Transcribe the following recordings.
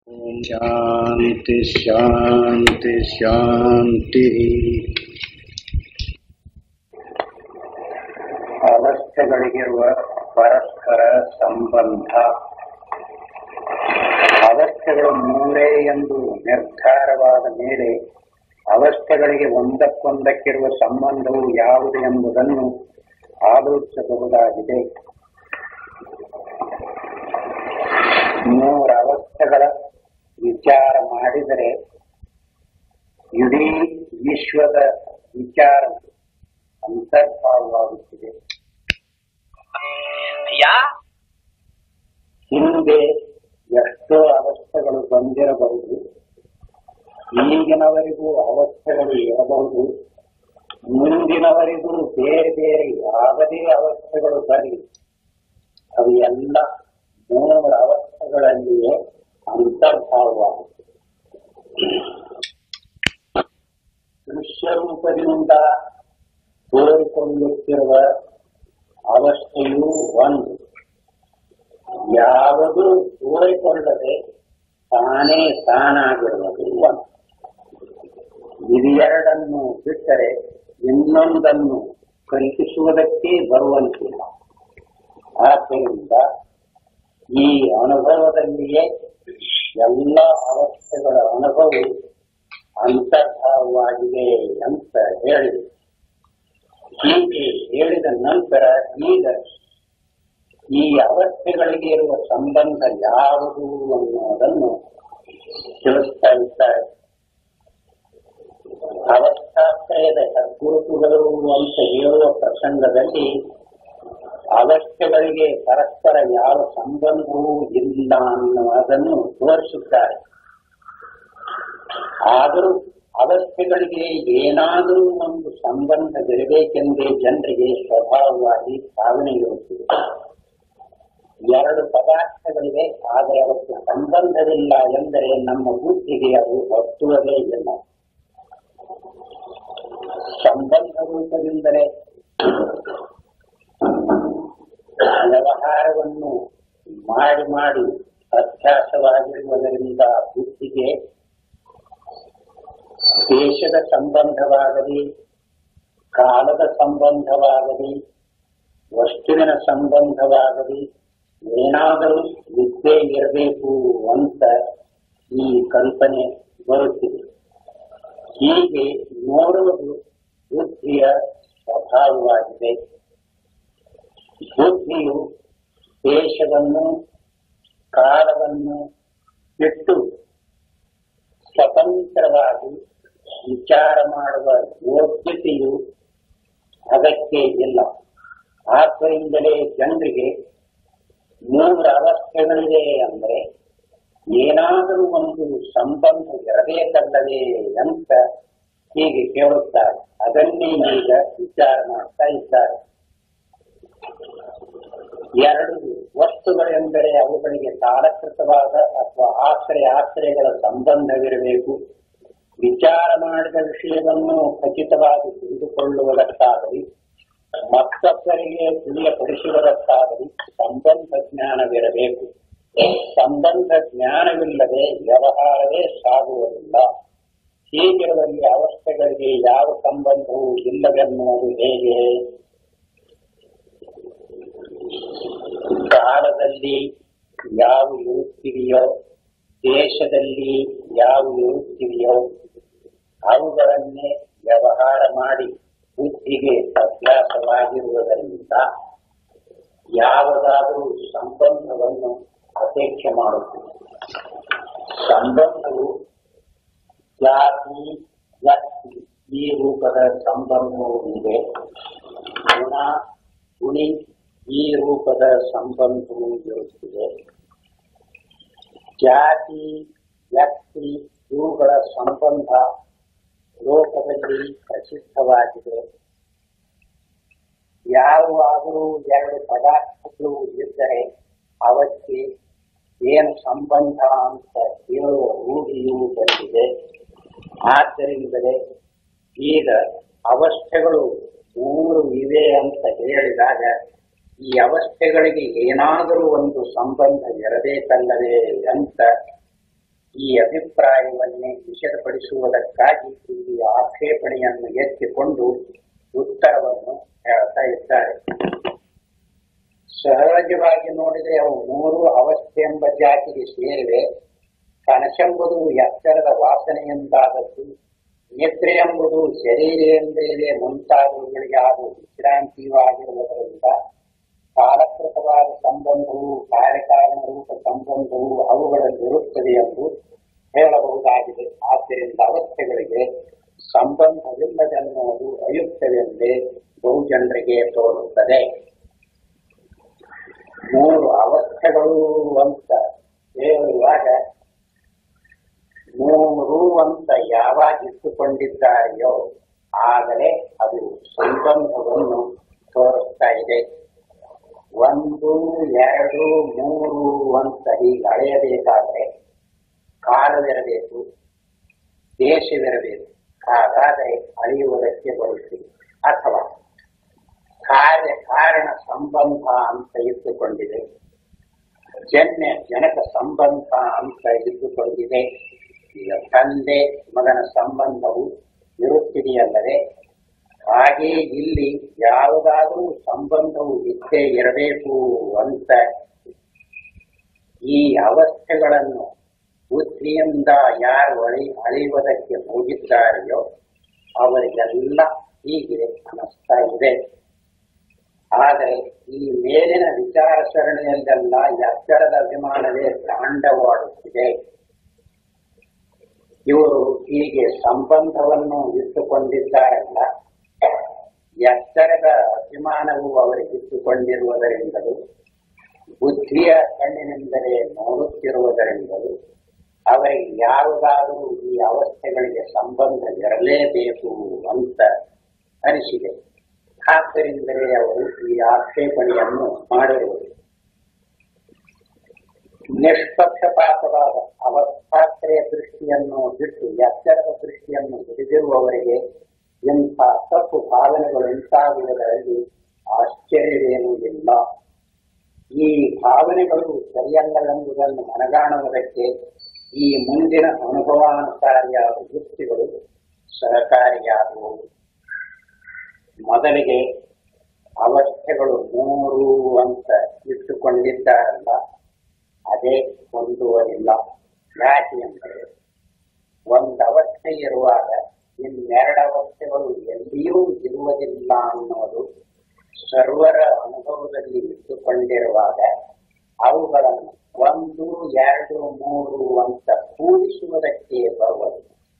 ಓಂ ಶಾಂತಿ ಶಾಂತಿ ಶಾಂತಿ ಅವಸ್ಥೆಗಳಿಗಿರುವ ಪರಸ್ಪರ ಸಂಬಂಧ ಅವಸ್ಥೆಗಳು ಮೂರೇ ಎಂದು ನಿರ್ಧಾರವಾದ ಮೇಲೆ ಅವಸ್ಥೆಗಳಿಗೆ ಒಂದಕ್ಕೊಂದಕ್ಕಿರುವ ಸಂಬಂಧವು ಯಾವುದು ಎಂಬುದನ್ನು ಆಲೋಚಿಸಬಹುದಾಗಿದೆ ಮೂರು ಅವಸ್ಥೆಗಳ ವಿಚಾರ ಮಾಡಿದರೆ ಇಡೀ ವಿಶ್ವದ ವಿಚಾರ ಅಂತರ್ಭಾವವಾಗುತ್ತಿದೆ ಅಯ್ಯ ಹಿಂದೆ ಎಷ್ಟೋ ಅವಸ್ಥೆಗಳು ಬಂದಿರಬಹುದು ಈಗಿನವರಿಗೂ ಅವಸ್ಥೆಗಳು ಇರಬಹುದು ಮುಂದಿನವರಿಗೂ ಬೇರೆ ಬೇರೆ ಯಾವುದೇ ಅವಸ್ಥೆಗಳು ಬರಲಿ ಅವು ಎಲ್ಲ ಮೂರು ಅವಸ್ಥೆಗಳಲ್ಲಿಯೇ ಅಂತರ್ಭಾವವಾಗುತ್ತದೆ ದೃಶ್ಯರೂಪದಿಂದ ತೋರಿಕೊಳ್ಳುತ್ತಿರುವ ಅವಸ್ಥೆಯೂ ಒಂದು ಯಾವುದು ತೋರಿಕೊಳ್ಳದೆ ತಾನೇ ತಾನಾಗಿರುವುದು ಒಂದು ಇದೆರಡನ್ನು ಬಿಟ್ಟರೆ ಇನ್ನೊಂದನ್ನು ಕಲ್ಪಿಸುವುದಕ್ಕೆ ಬರುವಂತಿಲ್ಲ ಆದ್ದರಿಂದ ಈ ಅನುಭವದಲ್ಲಿಯೇ ಎಲ್ಲ ಅವಸ್ಥೆಗಳ ಅನುಭವ ಅಂತರ್ಭಾವವಾಗಿದೆ ಅಂತ ಹೇಳಿ ಹೀಗೆ ಹೇಳಿದ ನಂತರ ಈಗ ಈ ಅವಸ್ಥೆಗಳಿಗೆ ಇರುವ ಸಂಬಂಧ ಯಾವುದು ಅನ್ನೋದನ್ನು ತಿಳಿಸ್ತಾ ಇದ್ದಾರೆ ಅವಸ್ಥಾತ್ರಯದ ಹೆಗ್ಗುರುತುಗಳು ಅಂತ ಹೇಳುವ ಪ್ರಸಂಗದಲ್ಲಿ ಅವಸ್ಥೆಗಳಿಗೆ ಪರಸ್ಪರ ಯಾವ ಸಂಬಂಧವೂ ಇಲ್ಲ ಅನ್ನುವುದನ್ನು ತೋರಿಸುತ್ತಾರೆ ಆದರೂ ಅವಸ್ಥೆಗಳಿಗೆ ಏನಾದರೂ ಒಂದು ಸಂಬಂಧವಿರಬೇಕೆಂದೇ ಜನರಿಗೆ ಸ್ವಭಾವವಾಗಿ ಭಾವನೆ ಇರುತ್ತದೆ ಎರಡು ಪದಾರ್ಥಗಳಿವೆ ಆದರೆ ಅವಕ್ಕೆ ಸಂಬಂಧವಿಲ್ಲ ಎಂದರೆ ನಮ್ಮ ಬುದ್ಧಿಗೆ ಅದು ಹತ್ತುವುದೇ ಇಲ್ಲ ಸಂಬಂಧ ರೂಪದಿಂದಲೇ ವ್ಯವಹಾರವನ್ನು ಮಾಡಿ ಮಾಡಿ ಅಭ್ಯಾಸವಾಗಿರುವುದರಿಂದ ಬುದ್ಧಿಗೆ ದೇಶದ ಸಂಬಂಧವಾಗಲಿ ಕಾಲದ ಸಂಬಂಧವಾಗಲಿ ವಸ್ತುವಿನ ಸಂಬಂಧವಾಗಲಿ ಏನಾದರೂ ವಿದ್ಯೆ ಇರಬೇಕು ಅಂತ ಈ ಕಲ್ಪನೆ ಬರುತ್ತಿದೆ ಹೀಗೆ ನೋಡುವುದು ಬುದ್ಧಿಯ ಸ್ವಭಾವವಾಗಿದೆ ಬುದ್ಧಿಯು ದೇಶವನ್ನು ಕಾಲವನ್ನು ಬಿಟ್ಟು ಸ್ವತಂತ್ರವಾಗಿ ವಿಚಾರ ಮಾಡುವ ಯೋಗ್ಯತೆಯು ಅದಕ್ಕೆ ಇಲ್ಲ ಆದ್ದರಿಂದಲೇ ಜನರಿಗೆ ಮೂರು ಅವಸ್ಥೆಗಳಿದೆ ಅಂದರೆ ಏನಾದರೂ ಒಂದು ಸಂಬಂಧ ಇರಬೇಕಲ್ಲವೇ ಅಂತ ಹೀಗೆ ಕೇಳುತ್ತಾರೆ ಅದನ್ನೇ ಈಗ ವಿಚಾರ ಮಾಡ್ತಾ ಇದ್ದಾರೆ ಎರಡು ವಸ್ತುಗಳೆಂದರೆ ಅವುಗಳಿಗೆ ಕಾಲಕೃತವಾದ ಅಥವಾ ಆಶ್ರಯ ಆಶ್ರಯಗಳ ಸಂಬಂಧವಿರಬೇಕು ವಿಚಾರ ಮಾಡಿದ ವಿಷಯವನ್ನು ಖಚಿತವಾಗಿ ತಿಳಿದುಕೊಳ್ಳುವುದಕ್ಕಾಗಲಿ ಮತ್ತೊಬ್ಬರಿಗೆ ತಿಳಿಯಪಡಿಸುವುದಕ್ಕಾಗಲಿ ಸಂಬಂಧ ಜ್ಞಾನವಿರಬೇಕು ಸಂಬಂಧ ಜ್ಞಾನವಿಲ್ಲದೆ ವ್ಯವಹಾರವೇ ಸಾಗುವುದಿಲ್ಲ ಹೀಗಿರುವಲ್ಲಿ ಅವಸ್ಥೆಗಳಿಗೆ ಯಾವ ಸಂಬಂಧವೂ ಇಲ್ಲವೆನ್ನುವುದು ಹೇಗೆ ಕಾಲದಲ್ಲಿ ಯಾವ ಇರುತ್ತಿದೆಯೋ ದೇಶದಲ್ಲಿ ಯಾವ ಇರುತ್ತಿದೆಯೋ ಅವುಗಳನ್ನೇ ವ್ಯವಹಾರ ಮಾಡಿ ಬುದ್ಧಿಗೆ ಅಭ್ಯಾಸವಾಗಿರುವುದರಿಂದ ಯಾವುದಾದರೂ ಸಂಬಂಧವನ್ನು ಅಪೇಕ್ಷೆ ಮಾಡುತ್ತದೆ ಸಂಬಂಧವು ಜಾತಿ ವ್ಯಕ್ತಿ ಈ ರೂಪದ ಸಂಬಂಧವೂ ಇದೆ ಗುಣ ಗುಣಿ ಈ ರೂಪದ ಸಂಬಂಧವೂ ಇರುತ್ತದೆ ಜಾತಿ ವ್ಯಕ್ತಿ ಇವುಗಳ ಸಂಬಂಧ ಲೋಕದಲ್ಲಿ ಪ್ರಸಿದ್ಧವಾಗಿದೆ ಯಾವಾದರೂ ಎರಡು ಪದಾರ್ಥಗಳು ಇದ್ದರೆ ಅವಕ್ಕೆ ಏನು ಸಂಬಂಧ ಅಂತ ಹೇಳುವ ರೂಢಿಯೂ ಬಂದಿದೆ ಆದ್ದರಿಂದಲೇ ಈಗ ಅವಸ್ಥೆಗಳು ಮೂರು ಇವೆ ಅಂತ ಹೇಳಿದಾಗ ಈ ಅವಸ್ಥೆಗಳಿಗೆ ಏನಾದರೂ ಒಂದು ಸಂಬಂಧ ಇರಬೇಕಲ್ಲವೇ ಅಂತ ಈ ಅಭಿಪ್ರಾಯವನ್ನೇ ವಿಷದಪಡಿಸುವುದಕ್ಕಾಗಿ ಇಲ್ಲಿ ಆಕ್ಷೇಪಣೆಯನ್ನು ಎತ್ತಿಕೊಂಡು ಉತ್ತರವನ್ನು ಹೇಳ್ತಾ ಇದ್ದಾರೆ ಸಹಜವಾಗಿ ನೋಡಿದರೆ ಅವು ಮೂರು ಅವಸ್ಥೆ ಎಂಬ ಜಾತಿಗೆ ಸೇರಿವೆ ಕನಸೆಂಬುದು ಎತ್ತರದ ವಾಸನೆಯಿಂದಾದದ್ದು ನಿದ್ರೆ ಎಂಬುದು ಶರೀರೇಂದ್ರಿಯದೇ ಮುಂತಾದವುಗಳಿಗೆ ಆಗುವ ವಿಶ್ರಾಂತಿಯಾಗಿರುವುದರಿಂದ ಕಾಲಕೃತವಾದ ಸಂಬಂಧವು ಕಾರ್ಯಕಾರಣ ರೂಪ ಸಂಬಂಧವು ಅವುಗಳಲ್ಲಿರುತ್ತದೆ ಎಂದು ಹೇಳಬಹುದಾಗಿದೆ ಆದ್ದರಿಂದ ಅವಸ್ಥೆಗಳಿಗೆ ಸಂಬಂಧವಿಲ್ಲದೆನ್ನುವುದು ಅಯುಕ್ತವೆಂದೇ ಬಹುಜನರಿಗೆ ತೋರುತ್ತದೆ ಮೂರು ಅವಸ್ಥೆಗಳು ಅಂತ ಹೇಳುವಾಗ ಮೂರು ಅಂತ ಯಾವಾಗ ಇಟ್ಟುಕೊಂಡಿದ್ದಾರೆಯೋ ಆಗಲೇ ಅದು ಸಂಬಂಧವನ್ನು ತೋರಿಸ್ತಾ ಇದೆ ಒಂದು ಎರಡು ಮೂರು ಅಂತ ಹೀಗೆ ಅಳೆಯಬೇಕಾದ್ರೆ ಕಾಲವಿರಬೇಕು ದೇಶವಿರಬೇಕು ಹಾಗಾದರೆ ಅಳೆಯುವುದಕ್ಕೆ ಬರುತ್ತದೆ ಅಥವಾ ಕಾರ್ಯ ಕಾರಣ ಸಂಬಂಧ ಅಂತ ಇಟ್ಟುಕೊಂಡಿದೆ ಜನ್ಯ ಜನಕ ಸಂಬಂಧ ಅಂತ ಇಟ್ಟುಕೊಂಡಿದೆ ಈಗ ತಂದೆ ಮಗನ ಸಂಬಂಧವು ಇರುತ್ತಿದೆಯಲ್ಲದೆ ಹಾಗೆ ಇಲ್ಲಿ ಯಾವುದಾದರೂ ಸಂಬಂಧವು ಇದ್ದೇ ಇರಬೇಕು ಅಂತ ಈ ಅವಸ್ಥೆಗಳನ್ನು ಬುದ್ಧಿಯಿಂದ ಯಾರು ಅಳಿ ಅಳೆಯುವುದಕ್ಕೆ ಹೋಗಿದ್ದಾರೆಯೋ ಅವರಿಗೆಲ್ಲ ಹೀಗೆ ಅನಿಸ್ತಾ ಇದೆ ಆದರೆ ಈ ಮೇಲಿನ ವಿಚಾರ ಸರಣಿಯಲ್ಲೆಲ್ಲ ಎತ್ತರದ ಅಭಿಮಾನವೇ ತಾಂಡವಾಡುತ್ತಿದೆ ಇವರು ಹೀಗೆ ಸಂಬಂಧವನ್ನು ಇಟ್ಟುಕೊಂಡಿದ್ದಾರಲ್ಲ ಎತ್ತರದ ಅಭಿಮಾನವು ಅವರಿಗಿಟ್ಟುಕೊಂಡಿರುವುದರಿಂದಲೂ ಬುದ್ಧಿಯ ಕಣ್ಣಿನಿಂದಲೇ ನೋಡುತ್ತಿರುವುದರಿಂದಲೂ ಅವರಿಗೆ ಯಾವುದಾದರೂ ಈ ಅವಸ್ಥೆಗಳಿಗೆ ಸಂಬಂಧ ಇರಲೇಬೇಕು ಅಂತ ಅನಿಸಿದೆ ಆದ್ದರಿಂದಲೇ ಅವರು ಈ ಆಕ್ಷೇಪಣೆಯನ್ನು ಮಾಡಿರುವುದು ನಿಷ್ಪಕ್ಷಪಾತವಾದ ಅವಸ್ಥಾತ್ರಯ ದೃಷ್ಟಿಯನ್ನು ಬಿಟ್ಟು ಎಚ್ಚರದ ದೃಷ್ಟಿಯನ್ನು ಹಿಡಿದಿರುವವರಿಗೆ ಇಂಥ ತಪ್ಪು ಭಾವನೆಗಳು ಉಂಟಾಗುವುದರಲ್ಲಿ ಆಶ್ಚರ್ಯವೇನೂ ಇಲ್ಲ ಈ ಭಾವನೆಗಳು ಸರಿಯಲ್ಲವೆಂಬುದನ್ನು ಮನಗಾಣುವುದಕ್ಕೆ ಈ ಮುಂದಿನ ಅನುಭವಾನುಸಾರಿಯಾದ ಯುಕ್ತಿಗಳು ಸಹಕಾರಿಯಾದವು ಮೊದಲಿಗೆ ಅವಸ್ಥೆಗಳು ಮೂರು ಅಂತ ಇಟ್ಟುಕೊಂಡಿದ್ದಾರಲ್ಲ ಅದೇ ಹೊಂದುವುದಿಲ್ಲ ಯಾಕೆ ಅಂದರೆ ಒಂದು ಅವಸ್ಥೆ ಇರುವಾಗ ಇನ್ನೆರಡು ಅವಸ್ಥೆಗಳು ಎಲ್ಲಿಯೂ ಇರುವುದಿಲ್ಲ ಅನ್ನೋದು ಸರ್ವರ ಅನುಭವದಲ್ಲಿ ಇಟ್ಟುಕೊಂಡಿರುವಾಗ ಅವುಗಳನ್ನು ಒಂದು ಎರಡು ಮೂರು ಅಂತ ಕೂಡಿಸುವುದಕ್ಕೆ ಬರುವುದು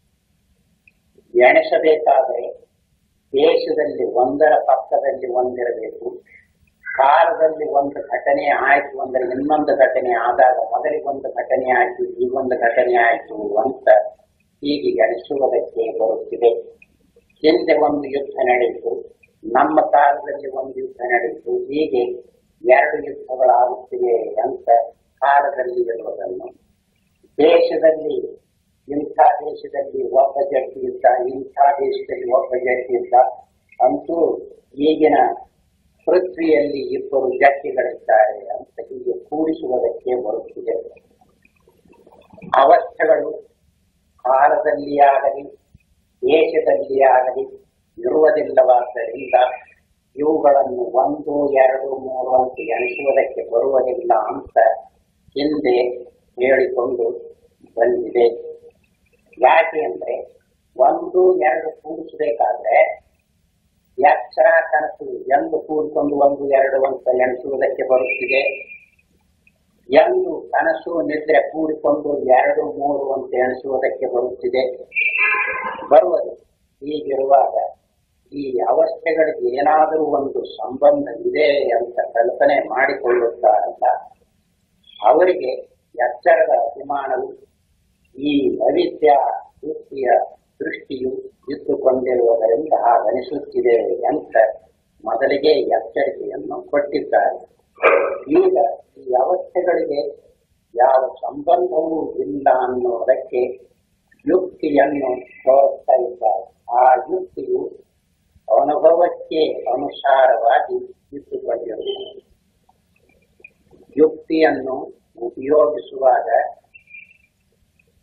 ಎಣಿಸಬೇಕಾದರೆ ದೇಶದಲ್ಲಿ ಒಂದರ ಪಕ್ಕದಲ್ಲಿ ಒಂದಿರಬೇಕು ಕಾಲದಲ್ಲಿ ಒಂದು ಘಟನೆ ಆಯ್ತು ಅಂದ್ರೆ ಇನ್ನೊಂದು ಘಟನೆ ಆದಾಗ ಮೊದಲಿಗೆ ಒಂದು ಘಟನೆ ಆಯ್ತು ಈಗೊಂದು ಘಟನೆ ಆಯ್ತು ಅಂತ ಹೀಗೆ ಎಣಿಸುವುದಕ್ಕೆ ಬರುತ್ತಿದೆ ಹಿಂದೆ ಒಂದು ಯುದ್ಧ ನಡೆಯಿತು ನಮ್ಮ ಕಾಲದಲ್ಲಿ ಒಂದು ಯುದ್ಧ ನಡೆಯಿತು ಹೀಗೆ ಎರಡು ಯುದ್ಧಗಳಾಗುತ್ತಿವೆ ಅಂತ ಕಾಲದಲ್ಲಿ ಇರುವುದನ್ನು ದೇಶದಲ್ಲಿ ಇಂಥ ದೇಶದಲ್ಲಿ ಒಬ್ಬ ಜಡ್ತಿ ಇದ್ದ ಇಂಥ ದೇಶದಲ್ಲಿ ಒಬ್ಬ ಜಡ್ತಿ ಇದ್ದ ಅಂತೂ ಈಗಿನ ಪೃಥ್ವಿಯಲ್ಲಿ ಇಬ್ಬರು ಜಟ್ಟಿಗಳಿದ್ದಾರೆ ಅಂತ ಹೀಗೆ ಕೂಡಿಸುವುದಕ್ಕೆ ಬರುತ್ತಿದೆ ಅವಸ್ಥೆಗಳು ಕಾಲದಲ್ಲಿ ಆಗಲಿ ದೇಶದಲ್ಲಿ ಆಗಲಿ ಇರುವುದಿಲ್ಲವಾದ್ದರಿಂದ ಇವುಗಳನ್ನು ಒಂದು ಎರಡು ಮೂರು ಅಂತ ಎಣಿಸುವುದಕ್ಕೆ ಬರುವುದಿಲ್ಲ ಅಂತ ಹಿಂದೆ ಹೇಳಿಕೊಂಡು ಬಂದಿದೆ ಯಾಕೆ ಅಂದ್ರೆ ಒಂದು ಎರಡು ಕೂಡಿಸಬೇಕಾದ್ರೆ ಎಚ್ಚರ ಕನಸು ಎಂದು ಕೂಡಿಕೊಂಡು ಒಂದು ಎರಡು ಅಂತ ಎಣಿಸುವುದಕ್ಕೆ ಬರುತ್ತಿದೆ ಎಂದು ಕನಸು ನಿದ್ರೆ ಕೂಡಿಕೊಂಡು ಎರಡು ಮೂರು ಅಂತ ಎಣಿಸುವುದಕ್ಕೆ ಬರುತ್ತಿದೆ ಬರುವುದು ಹೀಗಿರುವಾಗ ಈ ಅವಸ್ಥೆಗಳಿಗೆ ಏನಾದರೂ ಒಂದು ಸಂಬಂಧ ಇದೆ ಅಂತ ಕಲ್ಪನೆ ಮಾಡಿಕೊಳ್ಳುತ್ತಾರಲ್ಲ ಅವರಿಗೆ ಎಚ್ಚರದ ಅಭಿಮಾನವು ಈ ಅವಿದ್ಯ ವೃತ್ತಿಯ ದೃಷ್ಟಿಯು ಇಟ್ಟುಕೊಂಡಿರುವುದರಿಂದ ಹಾಗನಿಸುತ್ತಿದೆ ಅಂತ ಮೊದಲಿಗೆ ಎಚ್ಚರಿಕೆಯನ್ನು ಕೊಟ್ಟಿದ್ದಾರೆ ಈಗ ಈ ಅವಸ್ಥೆಗಳಿಗೆ ಯಾವ ಸಂಬಂಧವೂ ಇಲ್ಲ ಅನ್ನೋದಕ್ಕೆ ಯುಕ್ತಿಯನ್ನು ತೋರಿಸ್ತಾ ಇದ್ದಾರೆ ಆ ಯುಕ್ತಿಯು ಅನುಭವಕ್ಕೆ ಅನುಸಾರವಾಗಿ ಇಟ್ಟುಕೊಂಡಿರುತ್ತದೆ ಯುಕ್ತಿಯನ್ನು ಉಪಯೋಗಿಸುವಾಗ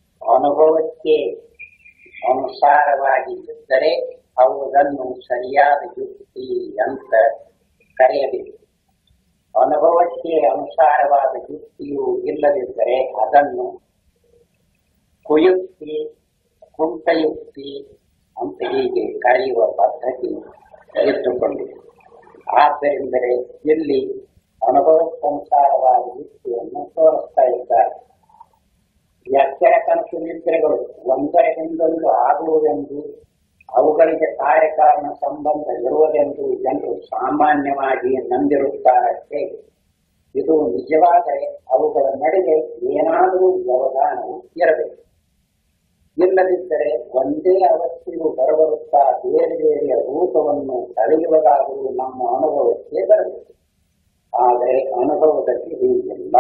ಅನುಭವಕ್ಕೆ ಅನುಸಾರವಾಗಿ ಇದ್ದರೆ ಅವುಗಳನ್ನು ಸರಿಯಾದ ಯುಕ್ತಿ ಅಂತ ಕರೆಯಬೇಕು ಅನುಭವಕ್ಕೆ ಅನುಸಾರವಾದ ಯುಕ್ತಿಯು ಇಲ್ಲದಿದ್ದರೆ ಅದನ್ನು ಕುಯುಕ್ತಿ ಕುಂಟಯುಕ್ತಿ ಅಂತ ಹೀಗೆ ಕರೆಯುವ ಪದ್ಧತಿ ಇಟ್ಟುಕೊಂಡಿದೆ ಆದ್ದರಿಂದಲೇ ಇಲ್ಲಿ ಅನುಭವಕ್ಕನುಸಾರವಾದ ಯುಕ್ತಿಯನ್ನು ತೋರಿಸ್ತಾ ಇದ್ದಾರೆ ಎಚ್ಚರ ಕನಸು ನಿದ್ರೆಗಳು ಒಂದರ ಹಿಂದೊಂದು ಆಗುವುದೆಂದು ಅವುಗಳಿಗೆ ಕಾರ್ಯಕಾರಣ ಸಂಬಂಧ ಇರುವುದೆಂದು ಜನರು ಸಾಮಾನ್ಯವಾಗಿ ನಂಬಿರುತ್ತಾರಷ್ಟೇ ಇದು ನಿಜವಾದರೆ ಅವುಗಳ ನಡುವೆ ಏನಾದರೂ ವ್ಯವಧಾನವು ಇರಬೇಕು ಇಲ್ಲದಿದ್ದರೆ ಒಂದೇ ಅವಸ್ಥೆಯು ಬರಬರುತ್ತಾ ಬೇರೆ ಬೇರೆ ರೂಪವನ್ನು ತಳೆಯುವುದಾದರೂ ನಮ್ಮ ಅನುಭವಕ್ಕೆ ಬರಬೇಕು ಆದರೆ ಅನುಭವದಲ್ಲಿ ಹೀಗಿಲ್ಲ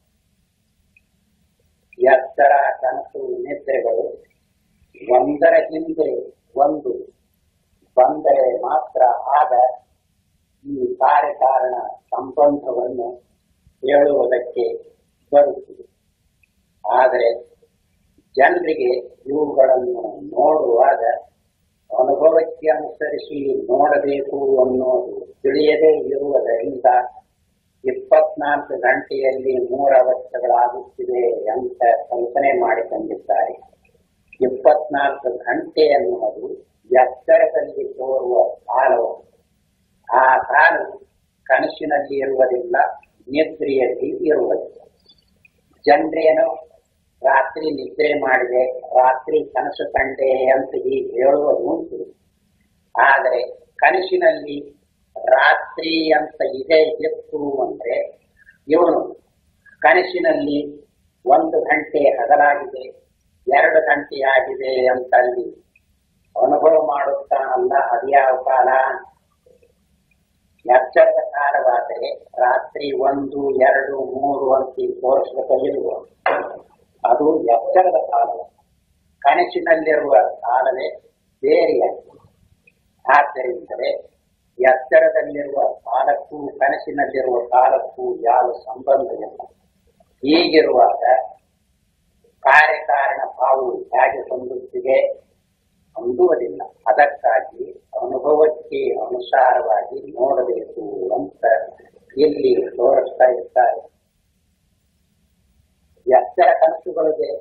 ಎತ್ತರ ಕನಸು ನಿದ್ರೆಗಳು ಒಂದರ ಹಿಂದೆ ಒಂದು ಬಂದರೆ ಮಾತ್ರ ಆಗ ಈ ಕಾರ್ಯಕಾರಣ ಸಂಬಂಧವನ್ನು ಹೇಳುವುದಕ್ಕೆ ಬರುತ್ತದೆ ಆದರೆ ಜನರಿಗೆ ಇವುಗಳನ್ನು ನೋಡುವಾಗ ಅನುಭವಕ್ಕೆ ಅನುಸರಿಸಿ ನೋಡಬೇಕು ಅನ್ನೋದು ತಿಳಿಯದೇ ಇರುವುದರಿಂದ ಇಪ್ಪತ್ನಾಲ್ಕು ಗಂಟೆಯಲ್ಲಿ ಮೂರು ಅವಸ್ಥೆಗಳಾಗುತ್ತಿದೆ ಅಂತ ಕಲ್ಪನೆ ಮಾಡಿಕೊಂಡಿದ್ದಾರೆ ಇಪ್ಪತ್ನಾಲ್ಕು ಗಂಟೆ ಅನ್ನುವುದು ಎತ್ತರದಲ್ಲಿ ತೋರುವ ಕಾಲವು ಆ ಕಾಲವು ಕನಸಿನಲ್ಲಿ ಇರುವುದಿಲ್ಲ ನಿದ್ರೆಯಲ್ಲಿ ಇರುವುದಿಲ್ಲ ಜನರೇನೋ ರಾತ್ರಿ ನಿದ್ರೆ ಮಾಡಿದೆ ರಾತ್ರಿ ಕನಸು ಕಂಡೆ ಅಂತ ಹೀಗೆ ಹೇಳುವುದು ಉಂಟು ಆದರೆ ಕನಸಿನಲ್ಲಿ ರಾತ್ರಿ ಅಂತ ಇದೆ ಎತ್ತು ಅಂದ್ರೆ ಇವನು ಕನಸಿನಲ್ಲಿ ಒಂದು ಗಂಟೆ ಹಗಲಾಗಿದೆ ಎರಡು ಗಂಟೆ ಆಗಿದೆ ಅಂತ ಅಲ್ಲಿ ಅನುಭವ ಮಾಡುತ್ತಾನಲ್ಲ ಅದ್ಯಾವ ಕಾಲ ಎಚ್ಚರದ ಕಾಲವಾದರೆ ರಾತ್ರಿ ಒಂದು ಎರಡು ಮೂರು ಅಂತ ತೋರಿಸಬೇಕಿಲ್ವ ಅದು ಎಚ್ಚರದ ಕಾಲ ಕನಸಿನಲ್ಲಿರುವ ಕಾಲವೇ ಬೇರೆಯಾಗಿದೆ ಆದ್ದರಿಂದಲೇ ಎಚ್ಚರದಲ್ಲಿರುವ ಕಾಲಕ್ಕೂ ಕನಸಿನಲ್ಲಿರುವ ಕಾಲಕ್ಕೂ ಯಾವ ಸಂಬಂಧವಿಲ್ಲ ಹೀಗಿರುವಾಗ ಕಾರ್ಯಕಾರಣ ಭಾವವು ಹೇಗೆ ಹೊಂದುತ್ತಿದೆ ಹೊಂದುವುದಿಲ್ಲ ಅದಕ್ಕಾಗಿ ಅನುಭವಕ್ಕೆ ಅನುಸಾರವಾಗಿ ನೋಡಬೇಕು ಅಂತ ಇಲ್ಲಿ ತೋರಿಸ್ತಾ ಇರ್ತಾರೆ ಎಚ್ಚರ ಕನಸುಗಳಿಗೆ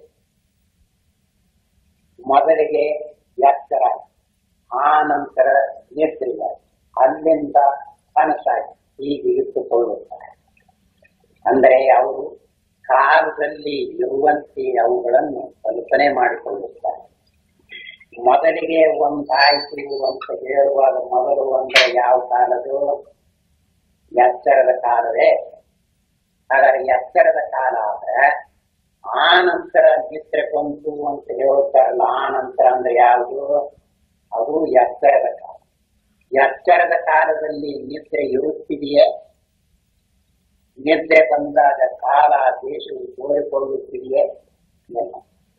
ಮೊದಲಿಗೆ ಎಚ್ಚರ ಆ ನಂತರ ನಿದ್ರೆ ಅಲ್ಲಿಂದ ಕನಸಾಗಿ ಹೀಗೆ ಇಟ್ಟುಕೊಳ್ಳುತ್ತಾರೆ ಅಂದರೆ ಅವರು ಕಾಲದಲ್ಲಿ ಇರುವಂತೆ ಅವುಗಳನ್ನು ಕಲ್ಪನೆ ಮಾಡಿಕೊಳ್ಳುತ್ತಾರೆ ಮೊದಲಿಗೆ ಒಂದಾಯ್ತು ಅಂತ ಹೇಳುವಾಗ ಮೊದಲು ಅಂದ್ರೆ ಯಾವ ಕಾಲದು ಎಚ್ಚರದ ಕಾಲವೇ ಹಾಗಾದ್ರೆ ಎಚ್ಚರದ ಕಾಲ ಆದ್ರೆ ಆ ನಂತರ ನಿದ್ರೆ ಬಂತು ಅಂತ ಹೇಳುತ್ತಾರಲ್ಲ ಆ ನಂತರ ಅಂದ್ರೆ ಯಾವುದು ಅದು ಎಚ್ಚರದ ಕಾಲ ಎಚ್ಚರದ ಕಾಲದಲ್ಲಿ ನಿದ್ರೆ ಇರುತ್ತಿದೆಯೇ ನಿದ್ರೆ ಬಂದಾಗ ಕಾಲ ದೇಶವು ತೋರಿಕೊಳ್ಳುತ್ತಿದೆಯೇ ಇಲ್ಲ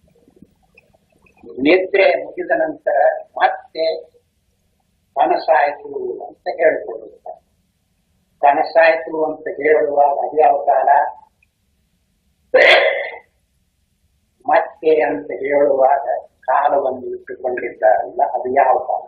ನಿದ್ರೆ ಮುಗಿದ ನಂತರ ಮತ್ತೆ ಕನಸಾಯಿತು ಅಂತ ಹೇಳಿಕೊಳ್ಳುತ್ತಾರೆ ಕನಸಾಯಿತು ಅಂತ ಹೇಳುವಾಗ ಅದ್ಯಾವ ಕಾಲ ಮತ್ತೆ ಅಂತ ಹೇಳುವಾಗ ಕಾಲವನ್ನು ಇಟ್ಟುಕೊಂಡಿದ್ದಾರಲ್ಲ ಅದು ಯಾವ ಕಾಲ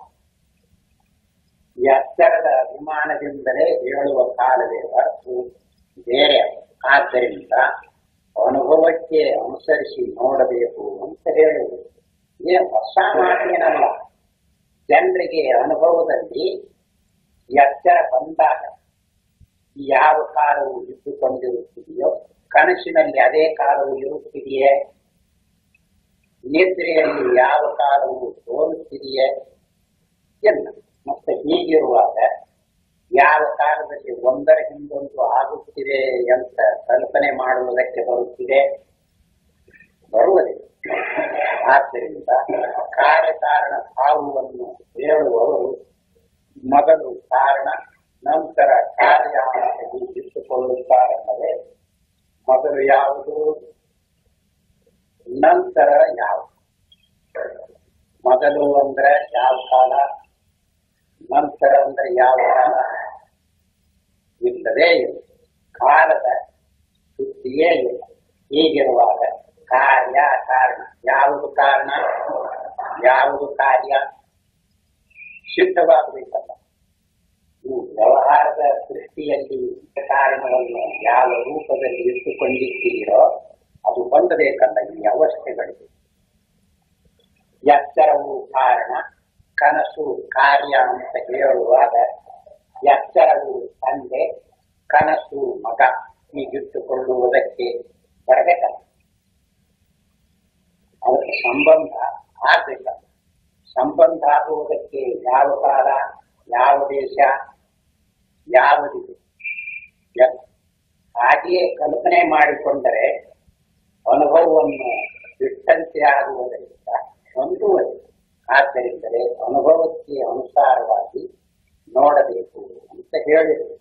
ಎತ್ತರದ ವಿಮಾನದಿಂದಲೇ ಹೇಳುವ ಕಾಲವೇ ಹೊರತು ಬೇರೆ ಆದ್ದರಿಂದ ಅನುಭವಕ್ಕೆ ಅನುಸರಿಸಿ ನೋಡಬೇಕು ಅಂತ ಹೇಳುವುದು ಏನು ಹೊಸ ಮಾತೇನಲ್ಲ ಜನರಿಗೆ ಅನುಭವದಲ್ಲಿ ಎಚ್ಚರ ಬಂದಾಗ ಯಾವ ಕಾಲವು ಇಟ್ಟುಕೊಂಡಿರುತ್ತಿದೆಯೋ ಕನಸಿನಲ್ಲಿ ಅದೇ ಕಾಲವು ಇರುತ್ತಿದೆಯೇ ನಿದ್ರೆಯಲ್ಲಿ ಯಾವ ಕಾಲವು ತೋರುತ್ತಿದೆಯೇ ಎಲ್ಲ ಮತ್ತೆ ಹೀಗಿರುವಾಗ ಯಾವ ಕಾಲದಲ್ಲಿ ಒಂದರ ಹಿಂದೊಂದು ಆಗುತ್ತಿದೆ ಅಂತ ಕಲ್ಪನೆ ಮಾಡುವುದಕ್ಕೆ ಬರುತ್ತಿದೆ ಬರುವುದಿಲ್ಲ ಆದ್ದರಿಂದ ಕಾರ್ಯಕಾರಣ ಭಾವವನ್ನು ಹೇಳುವವರು ಮೊದಲು ಕಾರಣ ನಂತರ ಕಾರ್ಯ ಅಂತ ಹೀಗಿಟ್ಟುಕೊಳ್ಳುತ್ತಾರಲ್ಲದೆ ಮೊದಲು ಯಾವುದು ನಂತರ ಯಾವುದು ಮೊದಲು ಅಂದ್ರೆ ಯಾವ ಕಾಲ ನಂತರ ಅಂದ್ರೆ ಯಾವ ಕಾಲ ಇಲ್ಲದೇ ಇಲ್ಲ ಕಾಲದ ಸುದ್ದಿಯೇ ಇಲ್ಲ ಹೀಗಿರುವಾಗ ಕಾರ್ಯ ಕಾರಣ ಯಾವುದು ಕಾರಣ ಯಾವುದು ಕಾರ್ಯ ಸಿದ್ಧವಾಗಬೇಕಲ್ಲ ಈ ವ್ಯವಹಾರದ ದೃಷ್ಟಿಯಲ್ಲಿ ಕಾರಣವನ್ನು ಯಾವ ರೂಪದಲ್ಲಿ ಇಟ್ಟುಕೊಂಡಿದ್ದೀರೋ ಅದು ಹೊಂದಬೇಕಲ್ಲ ಈ ಅವಸ್ಥೆಗಳಿಗೆ ಎಚ್ಚರವು ಕಾರಣ ಕನಸು ಕಾರ್ಯ ಅಂತ ಹೇಳುವಾಗ ಎಚ್ಚರವು ತಂದೆ ಕನಸು ಮಗ ಹೀಗಿಟ್ಟುಕೊಳ್ಳುವುದಕ್ಕೆ ಬರಬೇಕಲ್ಲ ಅದಕ್ಕೆ ಸಂಬಂಧ ಆಗ್ಬೇಕಲ್ಲ ಸಂಬಂಧ ಆಗುವುದಕ್ಕೆ ಯಾವ ಕಾಲ ಯಾವ ದೇಶ ಯಾವ ದಿಕ್ಕು ಎ- ಹಾಗೆಯೇ ಕಲ್ಪನೆ ಮಾಡಿಕೊಂಡರೆ ಅನುಭವವನ್ನು ಬಿಟ್ಟಂತೆ ಆಗುವುದರಿಂದ ಹೊಂದುವುದು ಆದ್ದರಿಂದಲೇ ಅನುಭವಕ್ಕೆ ಅನುಸಾರವಾಗಿ ನೋಡಬೇಕು ಅಂತ ಹೇಳಿದರು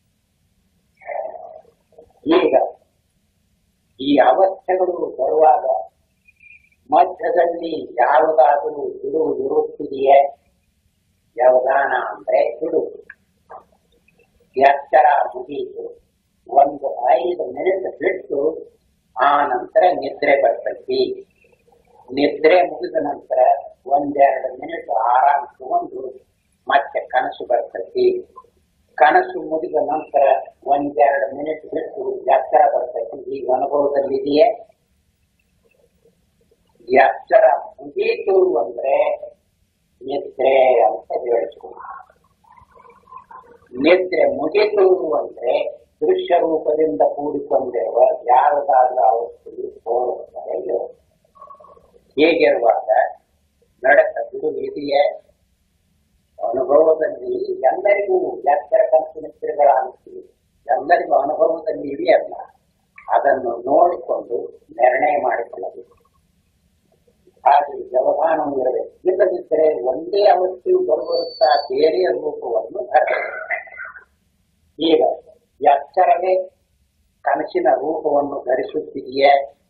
ಈಗ ಈ ಅವಸ್ಥೆಗಳು ಬರುವಾಗ ಮಧ್ಯದಲ್ಲಿ ಯಾವುದಾದರೂ ಬಿಡುವು ಇರುತ್ತಿದೆಯೇ ವ್ಯವಧಾನ ಅಂದ್ರೆ ಬಿಡುವು ಎಚ್ಚರ ಮುಗಿಯಿತು ಒಂದು ಐದು ಮಿನಿಟ್ ಬಿಟ್ಟು ಆ ನಂತರ ನಿದ್ರೆ ಬರ್ತೈತಿ ನಿದ್ರೆ ಮುಗಿದ ನಂತರ ಒಂದೆರಡು ಮಿನಿಟ್ ಆರಾಮ್ ತಗೊಂಡು ಮತ್ತೆ ಕನಸು ಬರ್ತೈತಿ ಕನಸು ಮುಗಿದ ನಂತರ ಒಂದೆರಡು ಮಿನಿಟ್ ಬಿಟ್ಟು ಎಚ್ಚರ ಬರ್ತೈತಿ ಈಗ ಅನುಭವದಲ್ಲಿ ಇದೆಯೇ ಎಚ್ಚರ ಮುಗೀತು ಅಂದ್ರೆ ನಿದ್ರೆ ಅಂತ ಹೇಳಿದ್ರು ನಿದ್ರೆ ಮುಗಿತು ಅಂದ್ರೆ ದೃಶ್ಯ ರೂಪದಿಂದ ಕೂಡಿಕೊಂಡಿರುವ ಯಾವುದಾದ್ರೂ ಅವಸ್ಥೆಯು ಹೋಗುತ್ತದೆ ಹೇಗಿರುವಾಗ ನಡಕ ಬಿಡು ಇದೆಯೇ ಅನುಭವದಲ್ಲಿ ಎಲ್ಲರಿಗೂ ಎಚ್ಚರ ಕನಸು ನಿದ್ರೆಗಳಾಗುತ್ತಿವೆ ಎಲ್ಲರಿಗೂ ಅನುಭವದಲ್ಲಿ ಇದೆಯಲ್ಲ ಅದನ್ನು ನೋಡಿಕೊಂಡು ನಿರ್ಣಯ ಮಾಡಿಕೊಳ್ಳಬೇಕು ಹಾಗೆ ವ್ಯವಧಾನವು ಇರಬೇಕು ಇಲ್ಲದಿದ್ದರೆ ಒಂದೇ ಅವಸ್ಥೆಯು ಬರುತ್ತಾ ಬೇರೆಯ ರೂಪವನ್ನು ಧರಿಸಬೇಕು ಈಗ ಎಚ್ಚರವೇ ಕನಸಿನ ರೂಪವನ್ನು ಧರಿಸುತ್ತಿದೆಯೇ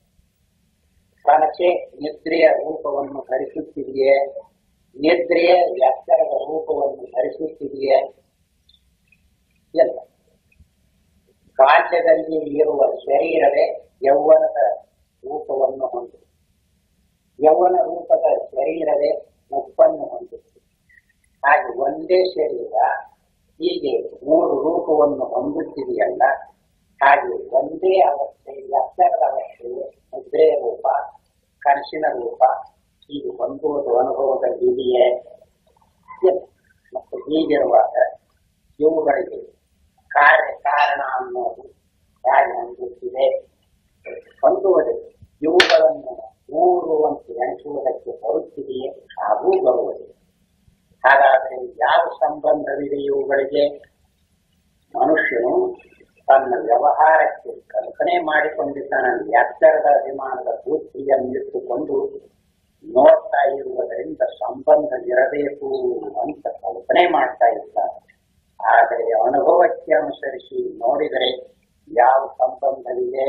ಕನಸೆ ನಿದ್ರೆಯ ರೂಪವನ್ನು ಧರಿಸುತ್ತಿದೆಯೇ ನಿದ್ರೆಯ ಎಚ್ಚರದ ರೂಪವನ್ನು ಧರಿಸುತ್ತಿದೆಯೇ ಇಲ್ಲ ಬಾಲ್ಯದಲ್ಲಿ ಇರುವ ಶರೀರವೇ ಯೌವನದ ರೂಪವನ್ನು ಹೊಂದಿದೆ ಯೌವನ ರೂಪದ ಶರೀರವೇ ಮುಪ್ಪನ್ನು ಹೊಂದಿದೆ ಹಾಗೆ ಒಂದೇ ಶರೀರ ಹೀಗೆ ಮೂರು ರೂಪವನ್ನು ಹೊಂದುತ್ತಿದೆಯಲ್ಲ ಹಾಗೆ ಒಂದೇ ಅವಸ್ಥೆ ಎತ್ತರದ ಅವಸ್ಥೆ ಮುದ್ರೆಯ ರೂಪ ಕನಸಿನ ರೂಪ ಹೀಗೆ ಹೊಂದುವುದು ಅನುಭವದಲ್ಲಿ ಇದೆಯೇ ಇಲ್ಲ. ಮತ್ತು ಹೀಗಿರುವಾಗ ಇವುಗಳಿಗೆ ಕಾರ್ಯ ಕಾರಣ ಅನ್ನೋದು ಹೇಗೆ ಹೊಂದುತ್ತಿದೆ ಹೊಂದುವುದು ಇವುಗಳನ್ನು ಮೂರು ಅಂತ ಎಣಿಸುವುದಕ್ಕೆ ಬರುತ್ತಿದೆಯೇ ಹಾಗೂ ಬರುವುದಿಲ್ಲ ಹಾಗಾದರೆ ಯಾವ ಸಂಬಂಧವಿದೆ ಇವುಗಳಿಗೆ ಮನುಷ್ಯನು ತನ್ನ ವ್ಯವಹಾರಕ್ಕೆ ಕಲ್ಪನೆ ಮಾಡಿಕೊಂಡಿದ್ದಾನ ಎತ್ತರದ ಅಭಿಮಾನದ ಬುದ್ಧಿಯನ್ನಿಟ್ಟುಕೊಂಡು ನೋಡ್ತಾ ಇರುವುದರಿಂದ ಸಂಬಂಧ ಇರಬೇಕು ಅಂತ ಕಲ್ಪನೆ ಮಾಡ್ತಾ ಇದ್ದಾನೆ ಆದರೆ ಅನುಭವಕ್ಕೆ ಅನುಸರಿಸಿ ನೋಡಿದರೆ ಯಾವ ಸಂಬಂಧವಿದೆ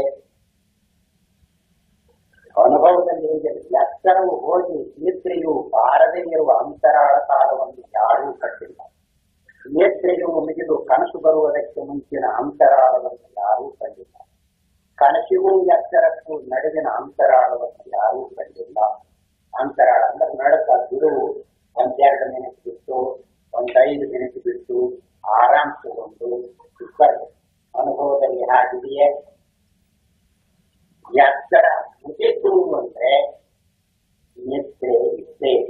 ಅನುಭವದಲ್ಲಿ ಹೀಗೆ ಎತ್ತರವು ಹೋಗಿ ನಿದ್ರೆಯು ಬಾರದೇ ಇರುವ ಅಂತರಾಳ ಕಾಲವನ್ನು ಯಾರೂ ಕಟ್ಟಿಲ್ಲ ನಿದ್ರೆಯು ಮುಗಿದು ಕನಸು ಬರುವುದಕ್ಕೆ ಮುಂಚಿನ ಅಂತರಾಳವನ್ನು ಯಾರೂ ಕಂಡಿಲ್ಲ ಕನಸಿಗೂ ಎತ್ತರಕ್ಕೂ ನಡುವಿನ ಅಂತರಾಳವನ್ನು ಯಾರೂ ಕಂಡಿಲ್ಲ ಅಂತರಾಳ ಅಂದ್ರೆ ನಡಕ ಬಿಡುವು ಒಂದೆರಡು ಮಿನಿಟ್ ಬಿಟ್ಟು ಒಂದೈದು ಮಿನಿಟ್ ಬಿಟ್ಟು ಆರಾಮ್ ತಗೊಂಡು ಇಬ್ಬರು ಅನುಭವದಲ್ಲಿ ಹಾಗಿದೆಯೇ ಎತ್ತರ ಮುಗಿತು ಅಂದ್ರೆ ನಿದ್ರೆ ಇದ್ದೇ ಇದೆ.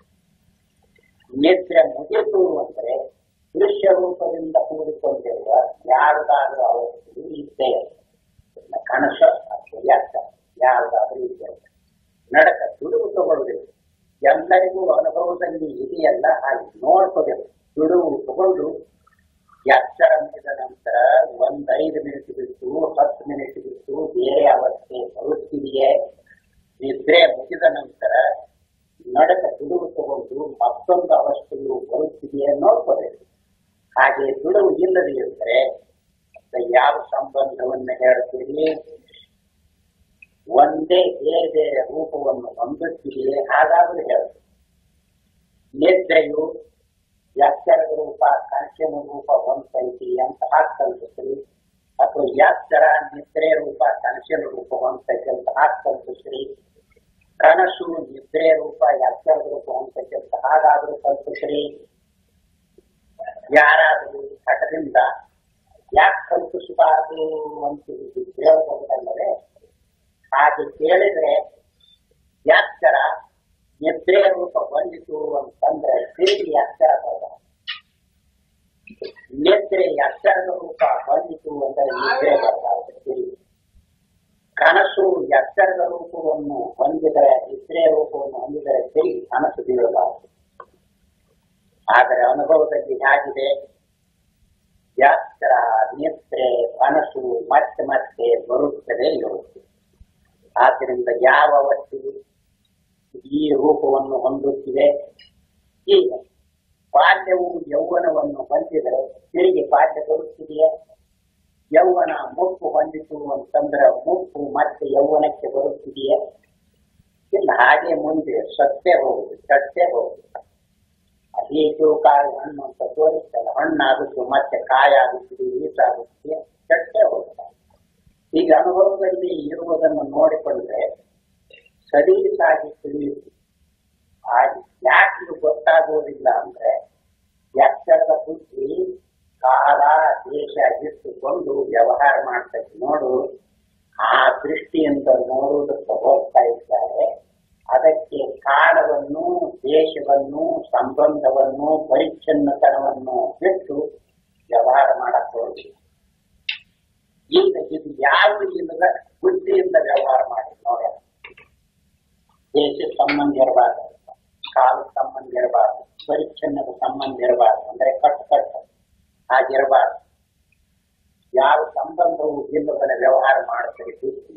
ನಿದ್ರೆ ಮುಗಿತು ಅಂದ್ರೆ ದೃಶ್ಯ ರೂಪದಿಂದ ಕೂಡಿಕೊಂಡಿರುವ ಯಾವುದಾದ್ರೂ ಅವಸ್ಥೆಯು ಇದ್ದೇ ಇದೆ. ಕನಸು ಅಥವಾ ಎತ್ತರ ಯಾವುದಾದ್ರೂ ಇದ್ದೇ ಇದೆ. ನಡಕ ಬಿಡುವು ತಗೊಳ್ಬೇಕು ಎಲ್ಲರಿಗೂ ಅನುಭವದಲ್ಲಿ ಇದೆಯಲ್ಲ ಹಾಗೆ ನೋಡ್ಕೋಬೇಕು ಬಿಡುವು ತಗೊಂಡು ಎಚ್ಚರ ಮುಗಿದ ನಂತರ ಒಂದ್ ಐದು ಮಿನಿಟ್ ಬಿಟ್ಟು ಹತ್ತು ಮಿನಿಟ್ ಬಿಟ್ಟು ಬೇರೆ ಅವಸ್ಥೆ ಬರುತ್ತಿದೆಯೇ ನಿದ್ರೆ ಮುಗಿದ ನಂತರ ನಡಕ ಬಿಡುವು ತಗೊಂಡು ಮತ್ತೊಂದು ಅವಸ್ಥೆಯು ಬರುತ್ತಿದೆಯೇ ನೋಡ್ಕೋಬೇಕು ಹಾಗೆ ಬಿಡುವು ಇಲ್ಲದೆ ಇದ್ದರೆ ಮತ್ತೆ ಯಾವ ಸಂಬಂಧವನ್ನು ಹೇಳ್ತೀರಿ ಒಂದೇ ಬೇರೆ ಬೇರೆ ರೂಪವನ್ನು ಹೊಂದುತ್ತಿದೆಯೇ ಹಾಗಾದ್ರೂ ಹೇಳ್ತೀವಿ ನಿದ್ರೆಯು ಎಚ್ಚರದ ರೂಪ ಕನಸಿನ ರೂಪ ಹೊಂದೈತಿ ಅಂತ ಹಾಕಲ್ಬೇಕ್ರಿ ಅಥವಾ ಎತ್ತರ ನಿದ್ರೆ ರೂಪ ಕನಸಿನ ರೂಪ ಹೊಂದತಕ್ಕಂತಹ ಸಂತುಶ್ರೀ ಕನಸು ನಿದ್ರೆ ರೂಪ ಎತ್ತರದ ರೂಪ ಹೊಂದತಕ್ಕಂಥ ಹಾಗಾದ್ರೂ ಸಂತುಶ್ರೀ ಯಾರಾದರೂ ಹಠದಿಂದ ಯಾಕೆ ಕಲ್ಪಿಸಬಾರದು ಅಂತ ಹೇಳ್ಬೋದಲ್ಲವೇ ಹಾಗೆ ಕೇಳಿದ್ರೆ ಎತ್ತರ ನಿದ್ರೆ ರೂಪ ಬಂದಿತು ಅಂತಂದ್ರೆ ತಿರುಗಿ ಎತ್ತರ ಬರಬಾರದು ನಿದ್ರೆ ಎತ್ತರದ ರೂಪ ಬಂದಿತು ಅಂದರೆ ನಿದ್ರೆ ಬರಬಾರದು ತಿರುಗಿ ಕನಸು ಎತ್ತರದ ರೂಪವನ್ನು ಹೊಂದಿದರೆ ನಿದ್ರೆ ರೂಪವನ್ನು ಹೊಂದಿದರೆ ತಿರುಗಿ ಕನಸು ಬೀಳಬಾರದು ಆದರೆ ಅನುಭವದಲ್ಲಿ ಹೇಗಿದೆ ಎತ್ತರ ನಿದ್ರೆ ಕನಸು ಮತ್ತೆ ಮತ್ತೆ ಬರುತ್ತದೆ ಇರುತ್ತದೆ ಆದ್ದರಿಂದ ಯಾವ ವಸ್ತು ಈ ರೂಪವನ್ನು ಹೊಂದುತ್ತಿದೆ ಈಗ ಬಾಲ್ಯವು ಯೌವನವನ್ನು ಹೊಂದಿದರೆ ತಿರುಗಿ ಬಾಲ್ಯ ಬರುತ್ತಿದೆಯೇ ಯೌವನ ಮುಪ್ಪು ಹೊಂದಿತು ಅಂತಂದ್ರೆ ಮುಪ್ಪು ಮತ್ತೆ ಯೌವನಕ್ಕೆ ಬರುತ್ತಿದೆಯೇ ಇಲ್ಲ ಹಾಗೆ ಮುಂದೆ ಸತ್ಯ ಹೋಗುದು ಸತ್ಯ ಹೋಗುದು ಹೀಟು ಕಾಯಿ ಹಣ್ಣು ಅಂತ ತೋರಿಸ್ತಲ್ಲ ಹಣ್ಣಾಗುತ್ತೆ ಮತ್ತೆ ಕಾಯಿ ಆಗುತ್ತದೆ ಈಟಾಗುತ್ತದೆ ಸತ್ಯ ಹೋಗುತ್ತದೆ ಈಗ ಅನುಭವದಲ್ಲಿ ಇರುವುದನ್ನು ನೋಡಿಕೊಂಡ್ರೆ ಸಲೀಸಾಗಿ ತಿಳಿಯುತ್ತೆ ಹಾಗೆ ಯಾಕೆ ಇದು ಗೊತ್ತಾಗುವುದಿಲ್ಲ ಅಂದ್ರೆ ಎಚ್ಚರದ ಬುದ್ಧಿ ಕಾಲ ದೇಶ ಇಟ್ಟುಕೊಂಡು ವ್ಯವಹಾರ ಮಾಡ್ತದೆ ನೋಡು ಆ ದೃಷ್ಟಿಯಿಂದ ನೋಡುವುದಕ್ಕೆ ಹೋಗ್ತಾ ಇದ್ದಾರೆ ಅದಕ್ಕೆ ಕಾಲವನ್ನು ದೇಶವನ್ನು ಸಂಬಂಧವನ್ನು ಪರಿಚ್ಛನ್ನತನವನ್ನು ಬಿಟ್ಟು ವ್ಯವಹಾರ ಮಾಡಕ್ ಹೋಗಿ ಈಗ ಇದು ಯಾವ ಇಲ್ಲದ ಬುದ್ಧಿಯಿಂದ ವ್ಯವಹಾರ ಮಾಡಿ ನೋಡ ದೇಶ ಸಂಬಂಧ ಇರಬಾರ್ದು ಕಾಲ ಸಂಬಂಧ ಇರಬಾರ್ದು ಪರಿಚ್ಛನ್ನದ ಸಂಬಂಧ ಇರಬಾರ್ದು ಅಂದ್ರೆ ಕಟ್ ಕಟ್ ಹಾಗಿರಬಾರ್ದು ಯಾವ ಸಂಬಂಧವು ಇಲ್ಲದನ್ನ ವ್ಯವಹಾರ ಮಾಡುತ್ತದೆ ಬುದ್ಧಿ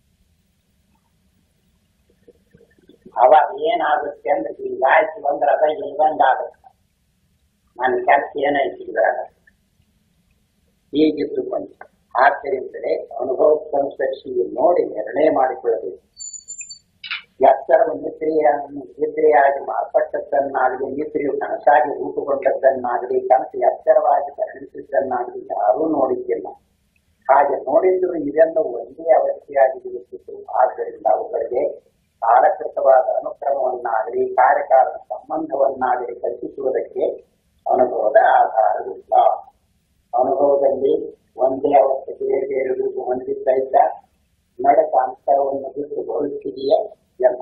ಅವಾಗ ಏನಾಗುತ್ತೆ ಅಂದ್ರೆ ಈಗ ಆಯ್ತು ಅಂದ್ರೆ ಅದ ಇಲ್ದಂಗ ಆಗುತ್ತೆ ನನ್ನ ಕೆಲಸ ಏನೈತಿ ಇದ್ರಾಗ ಹೀಗಿದ್ದುಕೊಂಡು ಆದ್ದರಿಂದಲೇ ಅನುಭವಕ್ಕನುಸರಿಸಿ ನೋಡಿ ನಿರ್ಣಯ ಮಾಡಿಕೊಳ್ಳಬೇಕು ಎತ್ತರವು ನಿದ್ರೆಯನ್ನು ನಿದ್ರೆಯಾಗಿ ಮಾರ್ಪಟ್ಟದ್ದನ್ನಾಗಲಿ ನಿದ್ರೆಯು ಕನಸಾಗಿ ರೂಪುಗೊಂಡದ್ದನ್ನಾಗಲಿ ಕನಸು ಎತ್ತರವಾಗಿ ಪರಿಣಿಸಿದ್ದನ್ನಾಗಲಿ ಯಾರೂ ನೋಡಿದ್ದಿಲ್ಲ ಹಾಗೆ ನೋಡಿದ್ರು ಇದೆಲ್ಲ ಒಂದೇ ಅವಸ್ಥೆಯಾಗಿ ಇರುತ್ತಿತ್ತು ಆದ್ದರಿಂದ ಅವುಗಳಿಗೆ ಕಾಲಕೃತವಾದ ಅನುಕ್ರಮವನ್ನಾಗಲಿ ಕಾರ್ಯಕಾರಣ ಸಂಬಂಧವನ್ನಾಗಲಿ ಕಲ್ಪಿಸುವುದಕ್ಕೆ ಅನುಭವದ ಆಧಾರವಿಲ್ಲ ಅನುಭವದಲ್ಲಿ ಒಂದೇ ಅವಸ್ಥೆ ಬೇರೆ ಬೇರೆ ರೂಪ ಹೊಂದಿದ್ದ ನಡಕ ಅಂತರವನ್ನು ಬಿಟ್ಟು ಬರುತ್ತಿದೆಯೇ ಎಲ್ಲ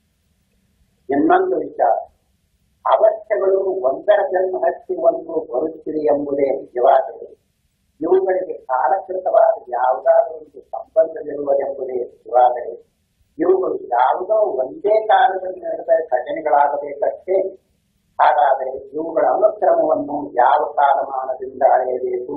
ಇನ್ನೊಂದು ವಿಚಾರ ಅವಸ್ಥೆಗಳು ಒಂದರ ಜನ್ಮ ಹತ್ತಿ ಒಂದು ಬರುತ್ತಿದೆ ಎಂಬುದೇ ನಿಜವಾದರೆ ಇವುಗಳಿಗೆ ಕಾಲಕೃತವಾದ ಯಾವುದಾದರೂ ಒಂದು ಸಂಬಂಧವಿರುವುದೆಂಬುದೇ ನಿಜವಾದರೆ ಇವುಗಳು ಯಾವುದೋ ಒಂದೇ ಕಾಲದಲ್ಲಿ ನಡೆದ ಘಟನೆಗಳಾಗಬೇಕಷ್ಟೇ ಹಾಗಾದರೆ ಇವುಗಳ ಅನುಕ್ರಮವನ್ನು ಯಾವ ಕಾಲಮಾನದಿಂದ ಅಳೆಯಬೇಕು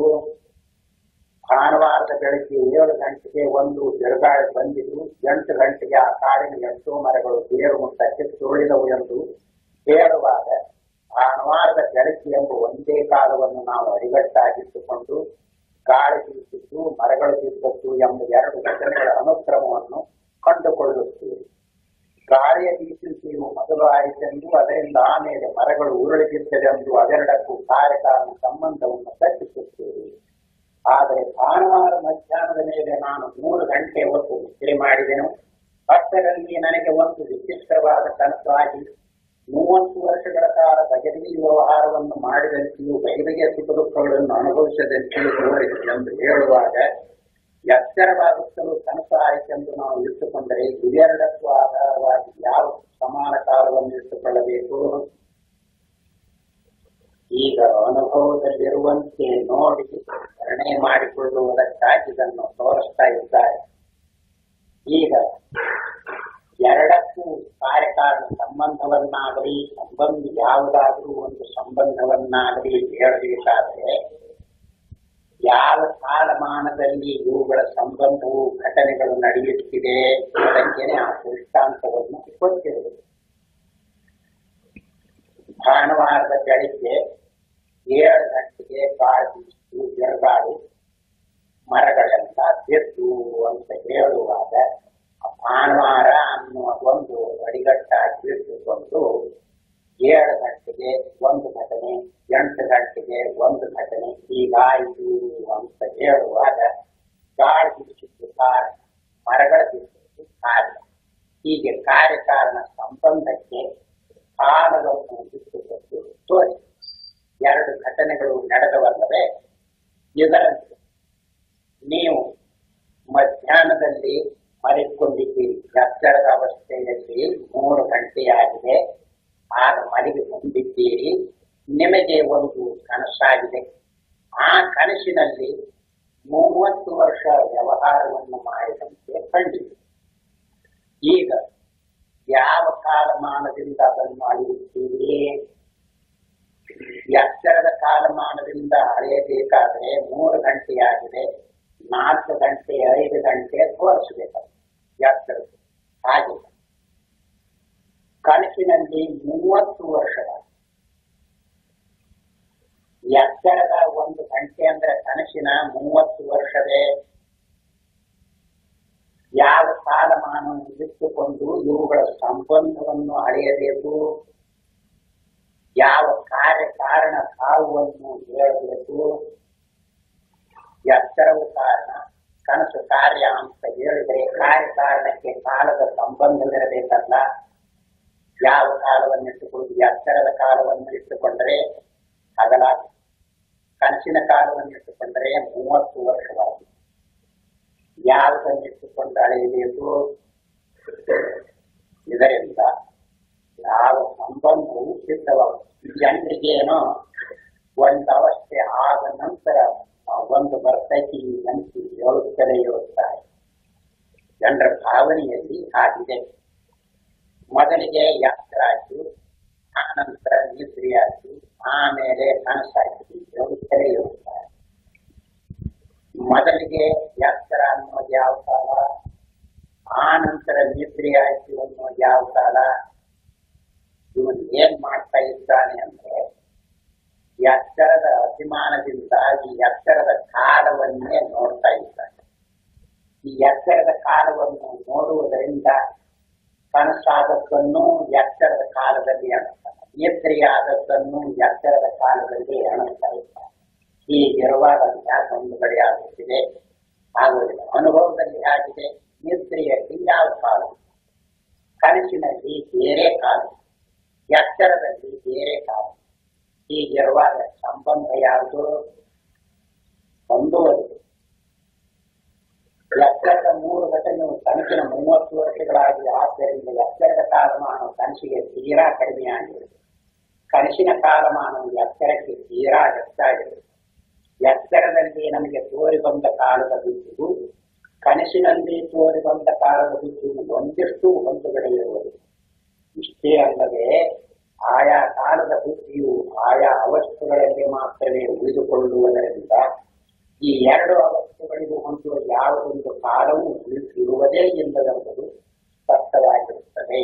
ಭಾನುವಾರದ ಬೆಳಗ್ಗೆ ಏಳು ಗಂಟೆಗೆ ಒಂದು ಬಿರುಗಾಳಿ ಬಂದಿದ್ದು ಎಂಟು ಗಂಟೆಗೆ ಆ ಕಾಡಿನ ಎಷ್ಟೋ ಮರಗಳು ಬೇರು ಮುಟ್ಟಕ್ಕೆ ತುಳಿದವು ಎಂದು ಹೇಳುವಾಗ ಭಾನುವಾರದ ಬೆಳಗ್ಗೆ ಎಂಬ ಒಂದೇ ಕಾಲವನ್ನು ನಾವು ಅಡಿಗಟ್ಟಾಗಿಟ್ಟುಕೊಂಡು ಗಾಳಿ ಬೀಸಿದ್ದು ಮರಗಳು ಬಿದ್ದದ್ದು ಎಂಬ ಎರಡು ಘಟನೆಗಳ ಅನುಕ್ರಮವನ್ನು ಕಂಡುಕೊಳ್ಳುತ್ತೀವಿ ಗಾಳಿಯ ಬೀಸುವಿಕೆಯು ಮೊದಲು ಆಯಿತೆಂದು ಅದರಿಂದ ಆಮೇಲೆ ಮರಗಳು ಉರುಳಿ ಬಿದ್ದದೆಂದು ಅದೆರಡಕ್ಕೂ ಕಾರ್ಯಕಾರಣ ಸಂಬಂಧವನ್ನು ಕಟ್ಟಿಸುತ್ತೇವೆ ಆದರೆ ಭಾನುವಾರ ಮಧ್ಯಾಹ್ನದ ಮೇಲೆ ನಾನು ಮೂರು ಗಂಟೆ ಹೊತ್ತು ನಿದ್ರೆ ಮಾಡಿದೆನು ಅಷ್ಟರಲ್ಲಿ ನನಗೆ ಒಂದು ವಿಚಿತ್ರವಾದ ಕನಸಾಗಿ ಮೂವತ್ತು ವರ್ಷಗಳ ಕಾಲ ಬಗೆಬಗೆ ವ್ಯವಹಾರವನ್ನು ಮಾಡಿದಂತೆಯೂ ಬಗೆಬಗೆ ಸುಖ ದುಃಖಗಳನ್ನು ಅನುಭವಿಸದಂತೆಯೂ ತೋರಿಸಿ ಎಂದು ಹೇಳುವಾಗ ಎಚ್ಚರವಾಗುತ್ತಲೂ ಕನಸು ಆಯಿತೆಂದು ನಾವು ಇಟ್ಟುಕೊಂಡರೆ ಇವೆರಡಕ್ಕೂ ಆಧಾರವಾಗಿ ಯಾವ ಸಮಾನ ಕಾಲವನ್ನು ಇಟ್ಟುಕೊಳ್ಳಬೇಕು ಈಗ ಅನುಭವದಲ್ಲಿರುವಂತೆ ನೋಡಿ ನಿರ್ಣಯ ಮಾಡಿಕೊಳ್ಳುವುದಕ್ಕಾಗಿ ಇದನ್ನು ತೋರಿಸ್ತಾ ಇದ್ದಾರೆ ಈಗ ಎರಡಕ್ಕೂ ಕಾರ್ಯಕಾರಣ ಸಂಬಂಧವನ್ನಾಗಲಿ ಸಂಬಂಧಿ ಯಾವುದಾದ್ರೂ ಒಂದು ಸಂಬಂಧವನ್ನಾಗಲಿ ಹೇಳಬೇಕಾದರೆ ಯಾವ ಕಾಲಮಾನದಲ್ಲಿ ಇವುಗಳ ಸಂಬಂಧವು ಘಟನೆಗಳು ನಡೆಯುತ್ತಿದೆ ಅದಕ್ಕೇನೆ ಆ ದೃಷ್ಟಾಂತವನ್ನು ಕೊಟ್ಟಿರುವುದು ಭಾನುವಾರದ ಬೆಳಿಗ್ಗೆ ಏಳು ಗಂಟೆಗೆ ಗಾಳಿ ಬಿರುಗಾಳಿ ಮರಗಳೆಲ್ಲ ಬಿದ್ದು ಅಂತ ಹೇಳುವಾಗ ಭಾನುವಾರ ಅನ್ನುವ ಒಂದು ಅಡಿಗಟ್ಟಾಗಿ ಇಟ್ಟುಕೊಂಡು ಏಳು ಗಂಟೆಗೆ ಒಂದು ಘಟನೆ ಎಂಟು ಗಂಟೆಗೆ ಒಂದು ಘಟನೆ ಹೀಗಾಯಿತು ಅಂತ ಹೇಳುವಾಗ ಗಾಳಿ ಬೀಸಿದ್ದು ಕಾರಣ ಮರಗಳ ಬೀಸಿದ್ದು ಕಾರ್ಯ ಹೀಗೆ ಕಾರ್ಯಕಾರಣ ಸಂಬಂಧಕ್ಕೆ ಕಾಲವನ್ನು ಬಿಟ್ಟುಕೊಟ್ಟು ತೋರಿಸಿ ಎರಡು ಘಟನೆಗಳು ನಡೆದವಲ್ಲವೇ ಇದರಂತೆ ನೀವು ಮಧ್ಯಾಹ್ನದಲ್ಲಿ ಮರೆಕೊಂಡಿದ್ದೀರಿ ಎಚ್ಚರದ ಅವಸ್ಥೆಯಲ್ಲಿ ಮೂರು ಗಂಟೆಯಾಗಿದೆ ಆಗ ಮನೆಗೆ ಬಂದಿದ್ದೀರಿ ನಿಮಗೆ ಒಂದು ಕನಸಾಗಿದೆ ಆ ಕನಸಿನಲ್ಲಿ ಮೂವತ್ತು ವರ್ಷ ವ್ಯವಹಾರವನ್ನು ಮಾಡಿದಂತೆ ಕಂಡಿದೆ ಈಗ ಯಾವ ಕಾಲಮಾನದಿಂದ ಅದನ್ನು ಅಳೆಯುತ್ತೀರಿ ಎಚ್ಚರದ ಕಾಲಮಾನದಿಂದ ಅಳೆಯಬೇಕಾದ್ರೆ ಮೂರು ಗಂಟೆಯಾಗಿದೆ ನಾಲ್ಕು ಗಂಟೆ ಐದು ಗಂಟೆ ತೋರಿಸಬೇಕು ಎಚ್ಚರ ಹಾಗೆ ಕನಸಿನಲ್ಲಿ ಮೂವತ್ತು ವರ್ಷದ ಎಚ್ಚರದ ಒಂದು ಗಂಟೆ ಅಂದ್ರೆ ಕನಸಿನ ಮೂವತ್ತು ವರ್ಷವೇ ಯಾವ ಕಾಲಮಾನವನ್ನು ಇಟ್ಟುಕೊಂಡು ಇವುಗಳ ಸಂಬಂಧವನ್ನು ಅಳೆಯಬೇಕು ಯಾವ ಕಾರ್ಯ ಕಾರಣ ಕಾಲವನ್ನು ಹೇಳಬೇಕು ಎಚ್ಚರವು ಕಾರಣ ಕನಸು ಕಾರ್ಯ ಅಂತ ಹೇಳಿದರೆ ಕಾರ್ಯ ಕಾರಣಕ್ಕೆ ಕಾಲದ ಸಂಬಂಧವಿರಬೇಕಲ್ಲ ಯಾವ ಕಾಲವನ್ನು ಇಟ್ಟುಕೊಂಡು ಎಚ್ಚರದ ಕಾಲವನ್ನು ಇಟ್ಟುಕೊಂಡರೆ ಹಗಲ ಕನಸಿನ ಕಾಲವನ್ನು ಇಟ್ಟುಕೊಂಡರೆ ಮೂವತ್ತು ವರ್ಷವಾಗಿದೆ ಯಾವುದನ್ನು ಇಟ್ಟುಕೊಂಡು ಅಳೆಯಬೇಕು ಇದರಿಂದ ಯಾವ ಸಂಬಂಧವು ಸಿದ್ಧವಾಗುತ್ತೆ ಜನರಿಗೇನೋ ಒಂದು ಅವಸ್ಥೆ ಆದ ನಂತರ ಆ ಒಂದು ಬರ್ತೈತಿ ಅಂತ ಹೇಳುತ್ತಲೇ ಇರುತ್ತಾರೆ ಜನರ ಭಾವನೆಯಲ್ಲಿ ಆಗಿದೆ ಮೊದಲಿಗೆ ಯಾತ್ರಾಗಿ ಆನಂತರ ನಿದ್ರೆಯಾಗಿ ಆಮೇಲೆ ಕನಸಾಗಿ ಹೇಳುತ್ತಲೇ ಇರುತ್ತಾರೆ ಮೊದಲಿಗೆ ಯಾತ್ರಾ ಅನ್ನೋದು ಯಾವ ಕಾಲ ಆನಂತರ ನಿದ್ರೆಯಾಗಿ ಅನ್ನೋದು ಯಾವ ಕಾಲ ಇವನು ಏನ್ ಮಾಡ್ತಾ ಇದ್ದಾನೆ ಅಂದ್ರೆ ಎಚ್ಚರದ ಅಭಿಮಾನದಿಂದ ಈ ಎಚ್ಚರದ ಕಾಲವನ್ನೇ ನೋಡ್ತಾ ಇದ್ದಾನೆ ಈ ಎಚ್ಚರದ ಕಾಲವನ್ನು ನೋಡುವುದರಿಂದ ಕನಸಾದದ್ದನ್ನು ಎಚ್ಚರದ ಕಾಲದಲ್ಲಿ ಎಣಿಸ್ತಾನೆ ನಿದ್ರೆಯಾದದ್ದನ್ನು ಎಚ್ಚರದ ಕಾಲದಲ್ಲಿ ಎಣಿಸ್ತಾ ಇದ್ದಾನೆ ಹೀಗಿರುವಾಗ ಯಾಕೆ ಒಂದು ಕಡೆ ಆಗುತ್ತಿದೆ ಆಗುವುದಿಲ್ಲ ಅನುಭವದಲ್ಲಿ ಆಗಿದೆ ನಿದ್ರೆಯಲ್ಲಿ ಯಾವ ಕಾಲ ಕನಸಿನಲ್ಲಿ ಬೇರೆ ಕಾಲ ಎಚ್ಚರದಲ್ಲಿ ಬೇರೆ ಕಾಲ ಹೀಗಿರುವಾಗ ಸಂಬಂಧ ಯಾವುದು ಹೊಂದುವುದು ಎಚ್ಚರದ ಮೂರು ಘಟನೆ ಕನಸಿನ ಮೂವತ್ತು ವರ್ಷಗಳಾಗಿ ಆದ್ದರಿಂದ ಎಚ್ಚರದ ಕಾಲಮಾನ ಕನಸಿಗೆ ತೀರಾ ಕಡಿಮೆಯಾಗಿದೆ ಕನಸಿನ ಕಾಲಮಾನವು ಎಚ್ಚರಕ್ಕೆ ತೀರಾ ಹೆಚ್ಚಾಗಿದೆ ಎಚ್ಚರದಲ್ಲಿ ನಮಗೆ ತೋರಿ ಬಂದ ಕಾಲದ ಬಿದ್ದು ಕನಸಿನಲ್ಲಿ ತೋರಿ ಬಂದ ಕಾಲದ ಬಿದ್ದು ಒಂದಿಷ್ಟು ಹೊಂದುಗಳಿರುವುದು ಇಷ್ಟೇ ಅಲ್ಲದೆ ಆಯಾ ಕಾಲದ ಬುದ್ಧಿಯು ಆಯಾ ಅವಸ್ಥೆಗಳಲ್ಲಿ ಮಾತ್ರವೇ ಉಳಿದುಕೊಳ್ಳುವುದರಿಂದ ಈ ಎರಡು ಅವಸ್ಥೆಗಳಿಗೂ ಹೊಂದುವ ಯಾವುದೊಂದು ಕಾಲವೂ ಇರುವುದೇ ಇಲ್ಲದೆಂಬುದು ಸ್ಪಷ್ಟವಾಗಿರುತ್ತದೆ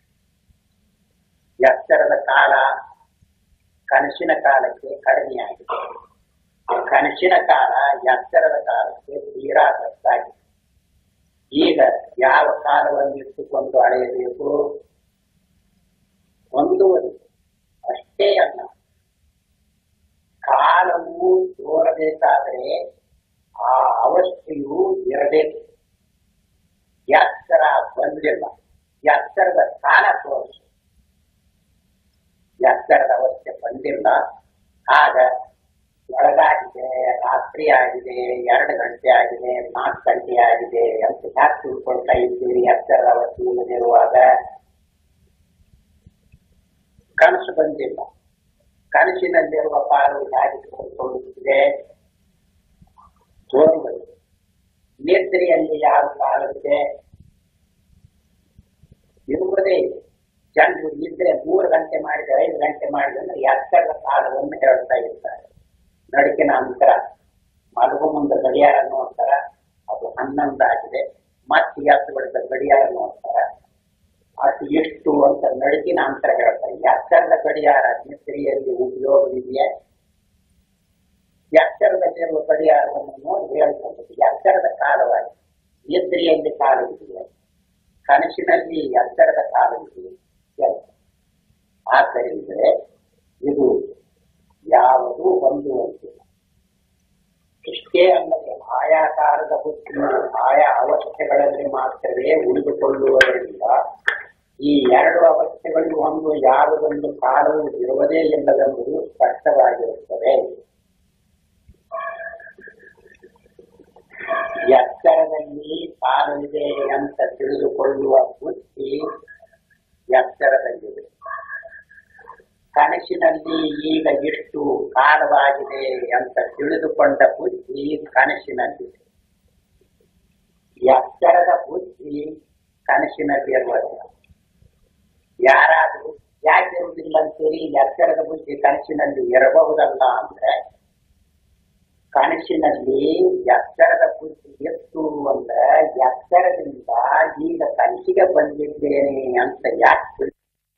ಎಚ್ಚರದ ಕಾಲ ಕನಸಿನ ಕಾಲಕ್ಕೆ ಕಡಿಮೆಯಾಗಿದೆ ಕನಸಿನ ಕಾಲ ಎಚ್ಚರದ ಕಾಲಕ್ಕೆ ತೀರಾ ಹೆಚ್ಚಾಗಿದೆ ಈಗ ಯಾವ ಕಾಲವನ್ನು ಇಟ್ಟುಕೊಂಡು ಅಳೆಯಬೇಕು ಹೊಂದುವುದು ಅಷ್ಟೇ ಅಲ್ಲ ಕಾಲವು ತೋರಬೇಕಾದರೆ ಆ ಅವಸ್ಥೆಯು ಇರಬೇಕು ಎಚ್ಚರ ಬಂದಿಲ್ಲ ಎಚ್ಚರದ ಕಾಲ ತೋರಿಸು ಎಚ್ಚರದ ಅವಸ್ಥೆ ಬಂದಿಲ್ಲ ಆಗ ಒಳಗಾಗಿದೆ ರಾತ್ರಿ ಆಗಿದೆ ಎರಡು ಗಂಟೆ ಆಗಿದೆ ನಾಲ್ಕು ಗಂಟೆ ಆಗಿದೆ ಅಂತ ಯಾಕೆ ತಿಳ್ಕೊಳ್ತಾ ಇದ್ದೀರಿ ಎಚ್ಚರದ ಅವಸ್ಥೆ ಇಲ್ಲದಿರುವಾಗ ಕನಸು ಬಂದಿಲ್ಲ ಕನಸಿನಲ್ಲಿರುವ ಪಾಲು ಹೇಗೆ ತೋರಿಕೊಳ್ಳುತ್ತಿದೆ ತೋರುವುದು ನಿದ್ರೆಯಲ್ಲಿ ಯಾವ ಕಾಲವಿದೆ ಇರುವುದೇ ಜನರು ನಿದ್ರೆ ಮೂರು ಗಂಟೆ ಮಾಡಿದ್ರೆ ಐದು ಗಂಟೆ ಮಾಡಿದ್ರೆ ಎಚ್ಚರದ ಕಾಲವನ್ನು ಹೇಳ್ತಾ ಇರ್ತಾರೆ ನಡುಕಿನ ಅಂತರ ಮಲಗು ಮುಂದೆ ಗಡಿಯಾರ ನೋಡ್ತಾರ ಅದು ಹನ್ನೊಂದಾಗಿದೆ ಮತ್ತೆ ಎತ್ತು ಬಿಡಿದ ಗಡಿಯಾರ ನೋಡ್ತಾರ ಅದು ಎಷ್ಟು ಅಂತ ನಡುಕಿನ ಅಂತರ ಹೇಳ್ತಾರೆ ಎಚ್ಚರದ ಗಡಿಯಾರ ನಿದ್ರೆಯಲ್ಲಿ ಉಪಯೋಗವಿದೆಯೇ ಎಚ್ಚರದಲ್ಲಿರುವ ಗಡಿಯಾರವನ್ನು ನೋಡಿ ಹೇಳಿಕೊಂಡು ಎಚ್ಚರದ ಕಾಲವಾಗಿ ನಿದ್ರೆಯಲ್ಲಿ ಕಾಲವಿದೆಯೇ ಕನಸಿನಲ್ಲಿ ಎಚ್ಚರದ ಕಾಲವಿದೆ ಆದ್ದರಿಂದ ಇದು ಯಾವುದೂ ಹೊಂದುವಂತಿಲ್ಲ ಇಷ್ಟೇ ಅಲ್ಲದೆ ಆಯಾಕಾರದ ಬುದ್ಧಿಯು ಆಯಾ ಅವಸ್ಥೆಗಳಲ್ಲಿ ಮಾತ್ರವೇ ಉಳಿದುಕೊಳ್ಳುವುದರಿಂದ ಈ ಎರಡು ಅವಸ್ಥೆಗಳಿಗೂ ಒಂದು ಯಾವುದೊಂದು ಕಾಲವು ಇರುವುದೇ ಇಲ್ಲದೆಂಬುದು ಸ್ಪಷ್ಟವಾಗಿರುತ್ತದೆ ಎತ್ತರದಲ್ಲಿ ಕಾಲವಿದೆ ಅಂತ ತಿಳಿದುಕೊಳ್ಳುವ ಬುದ್ಧಿ ಎತ್ತರದಲ್ಲಿದೆ ಕನಸಿನಲ್ಲಿ ಈಗ ಇಷ್ಟು ಕಾಲವಾಗಿದೆ ಅಂತ ತಿಳಿದುಕೊಂಡ ಬುದ್ಧಿ ಕನಸಿನಲ್ಲಿದೆ ಎತ್ತರದ ಬುದ್ಧಿ ಕನಸಿನಲ್ಲಿ ಇರುವುದಿಲ್ಲ ಯಾರಾದ್ರೂ ಯಾಕೆ ಇರುವುದಿಲ್ಲ ಅಂತೀರಿ ಎತ್ತರದ ಬುದ್ಧಿ ಕನಸಿನಲ್ಲಿ ಇರಬಹುದಲ್ಲ ಅಂದ್ರೆ ಕನಸಿನಲ್ಲಿ ಎತ್ತರದ ಬುದ್ಧಿ ಎತ್ತು ಅಂದ್ರೆ ಎತ್ತರದಿಂದ ಈಗ ಕನಸಿಗೆ ಬಂದಿದ್ದೇನೆ ಅಂತ ಯಾಕೆ ತಿಳ್-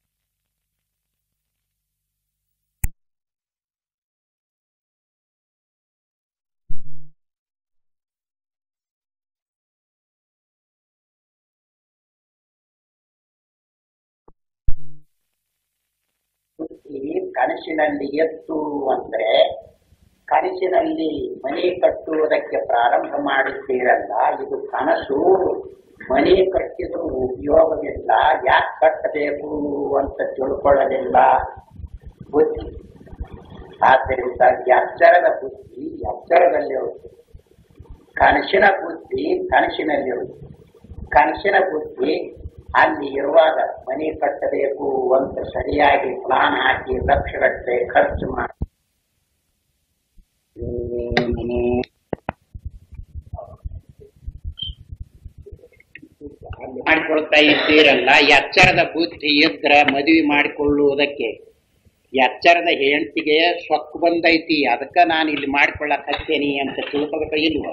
ಬುದ್ಧಿ ಕನಸಿನಲ್ಲಿ ಎತ್ತು ಅಂದ್ರೆ ಕನಸಿನಲ್ಲಿ ಮನೆ ಕಟ್ಟುವುದಕ್ಕೆ ಪ್ರಾರಂಭ ಮಾಡಿದ್ದೀರಲ್ಲ ಇದು ಕನಸು ಮನೆ ಕಟ್ಟಿದ್ರು ಉಪಯೋಗವಿಲ್ಲ ಯಾಕೆ ಕಟ್ಟಬೇಕು ಅಂತ ತಿಳ್ಕೊಳ್ಳಲಿಲ್ಲ ಬುದ್ಧಿ ಆದ್ದರಿಂದ ಎಚ್ಚರದ ಬುದ್ಧಿ ಎಚ್ಚರದಲ್ಲಿರುವುದು ಕನಸಿನ ಬುದ್ಧಿ ಕನಸಿನಲ್ಲಿರುವುದು ಕನಸಿನ ಬುದ್ಧಿ ಅಲ್ಲಿ ಇರುವಾಗ ಮನೆ ಕಟ್ಟಬೇಕು ಅಂತ ಸರಿಯಾಗಿ ಪ್ಲಾನ್ ಹಾಕಿ ಲಕ್ಷಗಟ್ಟಲೆ ಖರ್ಚು ಮಾಡಿ ಮಾಡಿಕೊಳ್ತಾ ಇದ್ದೀರಲ್ಲ ಎಚ್ಚರದ ಬುದ್ಧಿ ಇದ್ರ ಮದುವೆ ಮಾಡಿಕೊಳ್ಳುವುದಕ್ಕೆ ಎಚ್ಚರದ ಹೆಂಡತಿಗೆ ಸೊಕ್ಕು ಬಂದೈತಿ ಅದಕ್ಕ ನಾನು ಇಲ್ಲಿ ಮಾಡ್ಕೊಳ್ಳಕ್ ಹತ್ತೇನಿ ಅಂತ ತಿಳ್ಕೊಬೇಕ ಇಲ್ವ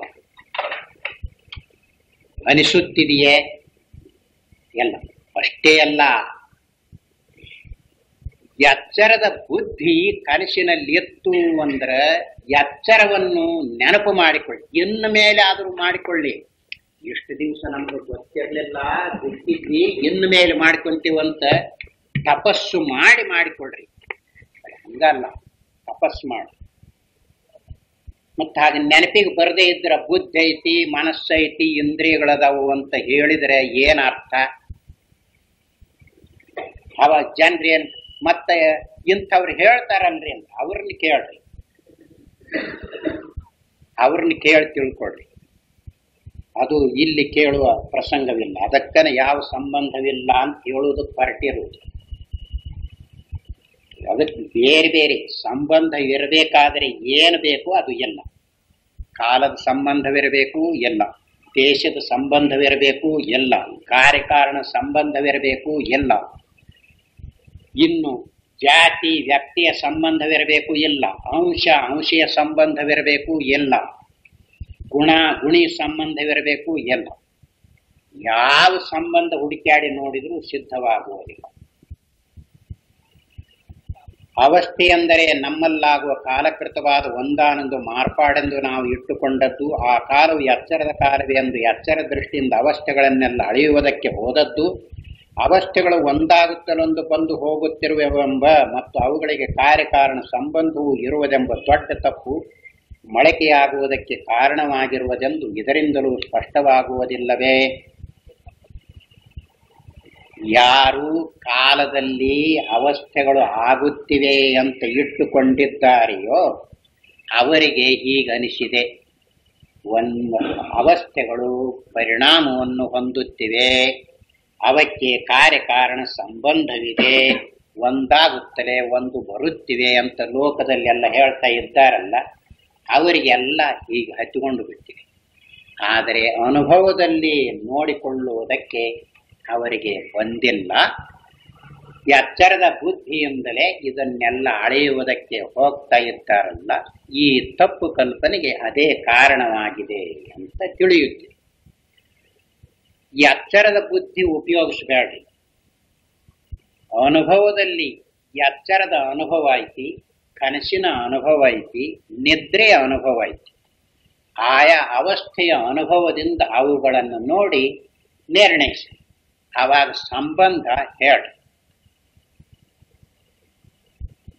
ಅನಿಸುತ್ತಿದೆಯೇ ಎಲ್ಲ ಅಷ್ಟೇ ಅಲ್ಲ ಎಚ್ಚರದ ಬುದ್ಧಿ ಕನಸಿನಲ್ಲಿ ಎತ್ತು ಅಂದ್ರ ಎಚ್ಚರವನ್ನು ನೆನಪು ಮಾಡಿಕೊಳ್ಳಿ ಇನ್ನು ಮೇಲೆ ಆದರೂ ಮಾಡಿಕೊಳ್ಳಿ ಎಷ್ಟು ದಿವಸ ನಮ್ಗೆ ಗೊತ್ತಿರಲಿಲ್ಲ ಗೊತ್ತಿದ್ವಿ ಇನ್ನು ಮೇಲೆ ಮಾಡ್ಕೊಂತೀವಂತ ತಪಸ್ಸು ಮಾಡಿ ಮಾಡಿಕೊಳ್ರಿ ಹಂಗಲ್ಲ ತಪಸ್ಸು ಮಾಡಿ ಮತ್ತ ಹಾಗೆ ನೆನಪಿಗೆ ಬರದೇ ಇದ್ರ ಬುದ್ಧಿ ಐತಿ ಮನಸ್ಸೈತಿ ಇಂದ್ರಿಯಗಳದಾವು ಅಂತ ಹೇಳಿದ್ರೆ ಏನ್ ಅರ್ಥ ಅವ ಜನ್ರೇನ್ ಮತ್ತೆ ಇಂಥವ್ರು ಹೇಳ್ತಾರಲ್ರಿ ಅಂತ ಅವ್ರನ್ನ ಕೇಳ್ರಿ ಅವ್ರನ್ನ ಕೇಳಿ ತಿಳ್ಕೊಳ್ರಿ ಅದು ಇಲ್ಲಿ ಕೇಳುವ ಪ್ರಸಂಗವಿಲ್ಲ ಅದಕ್ಕನ ಯಾವ ಸಂಬಂಧವಿಲ್ಲ ಅಂತ ಹೇಳುವುದಕ್ಕೆ ಹೊರಟಿರುವುದು ಅದಕ್ಕೆ ಬೇರೆ ಬೇರೆ ಸಂಬಂಧ ಇರಬೇಕಾದರೆ ಏನು ಬೇಕೋ ಅದು ಎಲ್ಲ ಕಾಲದ ಸಂಬಂಧವಿರಬೇಕು ಎಲ್ಲ ದೇಶದ ಸಂಬಂಧವಿರಬೇಕು ಎಲ್ಲ ಕಾರ್ಯಕಾರಣ ಸಂಬಂಧವಿರಬೇಕು ಎಲ್ಲ ಇನ್ನು ಜಾತಿ ವ್ಯಕ್ತಿಯ ಸಂಬಂಧವಿರಬೇಕು ಇಲ್ಲ ಅಂಶ ಅಂಶೀಯ ಸಂಬಂಧವಿರಬೇಕು ಎಲ್ಲ ಗುಣ ಗುಣಿ ಸಂಬಂಧವಿರಬೇಕು ಎಲ್ಲ ಯಾವ ಸಂಬಂಧ ಹುಡುಕಾಡಿ ನೋಡಿದರೂ ಸಿದ್ಧವಾಗುವುದಿಲ್ಲ ಅವಸ್ಥೆ ಅಂದರೆ ನಮ್ಮಲ್ಲಾಗುವ ಕಾಲಕೃತವಾದ ಒಂದಾನೊಂದು ಮಾರ್ಪಾಡೆಂದು ನಾವು ಇಟ್ಟುಕೊಂಡದ್ದು ಆ ಕಾಲವು ಎಚ್ಚರದ ಕಾಲವೇ ಎಂದು ಎಚ್ಚರ ದೃಷ್ಟಿಯಿಂದ ಅವಸ್ಥೆಗಳನ್ನೆಲ್ಲ ಅಳೆಯುವುದಕ್ಕೆ ಹೋದದ್ದು ಅವಸ್ಥೆಗಳು ಒಂದಾಗುತ್ತಲೊಂದು ಬಂದು ಹೋಗುತ್ತಿರುವೆವೆಂಬ ಮತ್ತು ಅವುಗಳಿಗೆ ಕಾರ್ಯಕಾರಣ ಸಂಬಂಧವು ಇರುವುದೆಂಬ ದೊಡ್ಡ ತಪ್ಪು ಮೊಳಕೆಯಾಗುವುದಕ್ಕೆ ಕಾರಣವಾಗಿರುವುದೆಂದು ಇದರಿಂದಲೂ ಸ್ಪಷ್ಟವಾಗುವುದಿಲ್ಲವೇ ಯಾರು ಕಾಲದಲ್ಲಿ ಅವಸ್ಥೆಗಳು ಆಗುತ್ತಿವೆ ಅಂತ ಇಟ್ಟುಕೊಂಡಿದ್ದಾರೆಯೋ ಅವರಿಗೆ ಹೀಗನಿಸಿದೆ ಒಂದು ಅವಸ್ಥೆಗಳು ಪರಿಣಾಮವನ್ನು ಹೊಂದುತ್ತಿವೆ ಅವಕ್ಕೆ ಕಾರ್ಯಕಾರಣ ಸಂಬಂಧವಿದೆ ಒಂದಾಗುತ್ತಲೇ ಒಂದು ಬರುತ್ತಿವೆ ಅಂತ ಲೋಕದಲ್ಲೆಲ್ಲ ಹೇಳ್ತಾ ಇದ್ದಾರಲ್ಲ ಅವರಿಗೆಲ್ಲ ಹೀಗೆ ಹಚ್ಚಿಕೊಂಡು ಬಿಟ್ಟಿವೆ ಆದರೆ ಅನುಭವದಲ್ಲಿ ನೋಡಿಕೊಳ್ಳುವುದಕ್ಕೆ ಅವರಿಗೆ ಬಂದಿಲ್ಲ ಎಚ್ಚರದ ಬುದ್ಧಿಯಿಂದಲೇ ಇದನ್ನೆಲ್ಲ ಅಳೆಯುವುದಕ್ಕೆ ಹೋಗ್ತಾ ಇದ್ದಾರಲ್ಲ ಈ ತಪ್ಪು ಕಲ್ಪನೆಗೆ ಅದೇ ಕಾರಣವಾಗಿದೆ ಅಂತ ತಿಳಿಯುತ್ತೆ ಈ ಎಚ್ಚರದ ಬುದ್ಧಿ ಉಪಯೋಗಿಸಬೇಡ್ರಿ ಅನುಭವದಲ್ಲಿ ಎಚ್ಚರದ ಅನುಭವ ಐತಿ ಕನಸಿನ ಅನುಭವ ಐತಿ ನಿದ್ರೆಯ ಅನುಭವ ಐತಿ ಆಯಾ ಅವಸ್ಥೆಯ ಅನುಭವದಿಂದ ಅವುಗಳನ್ನು ನೋಡಿ ನಿರ್ಣಯಿಸಿ ಅವಾಗ ಸಂಬಂಧ ಹೇಳ್ರಿ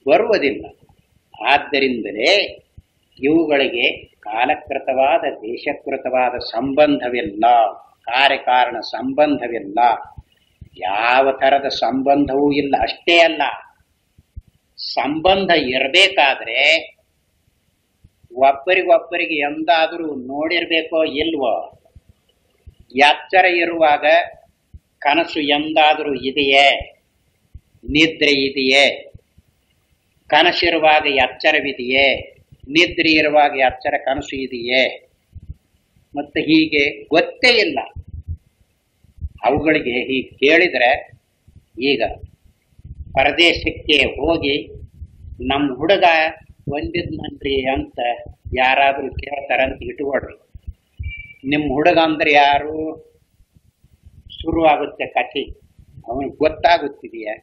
ಬರುವುದಿಲ್ಲ ಆದ್ದರಿಂದಲೇ ಇವುಗಳಿಗೆ ಕಾಲಕೃತವಾದ ದೇಶಕೃತವಾದ ಸಂಬಂಧವಿಲ್ಲ ಕಾರ್ಯಕಾರಣ ಸಂಬಂಧವಿಲ್ಲ ಯಾವ ಥರದ ಸಂಬಂಧವೂ ಇಲ್ಲ ಅಷ್ಟೇ ಅಲ್ಲ ಸಂಬಂಧ ಇರಬೇಕಾದ್ರೆ ಒಬ್ಬರಿಗೊಬ್ಬರಿಗೆ ಎಂದಾದರೂ ನೋಡಿರ್ಬೇಕೋ ಇಲ್ವೋ ಎಚ್ಚರ ಇರುವಾಗ ಕನಸು ಎಂದಾದರೂ ಇದೆಯೇ ನಿದ್ರೆ ಇದೆಯೇ ಕನಸಿರುವಾಗ ಎಚ್ಚರವಿದೆಯೇ ನಿದ್ರೆ ಇರುವಾಗ ಎಚ್ಚರ ಕನಸು ಇದೆಯೇ ಮತ್ತೆ ಹೀಗೆ ಗೊತ್ತೇ ಇಲ್ಲ ಅವುಗಳಿಗೆ ಹೀಗೆ ಕೇಳಿದ್ರೆ ಈಗ ಪರದೇಶಕ್ಕೆ ಹೋಗಿ ನಮ್ಮ ಹುಡುಗ ಬಂದಿದ್ನನ್ರಿ ಅಂತ ಯಾರಾದರೂ ಕೇಳ್ತಾರಂತ ಇಟ್ಕೊಳ್ರಿ ನಿಮ್ಮ ಹುಡುಗ ಅಂದ್ರೆ ಯಾರು ಶುರು ಆಗುತ್ತೆ ಕಥೆ ಅವನಿಗೆ ಗೊತ್ತಾಗುತ್ತಿದೆಯಾ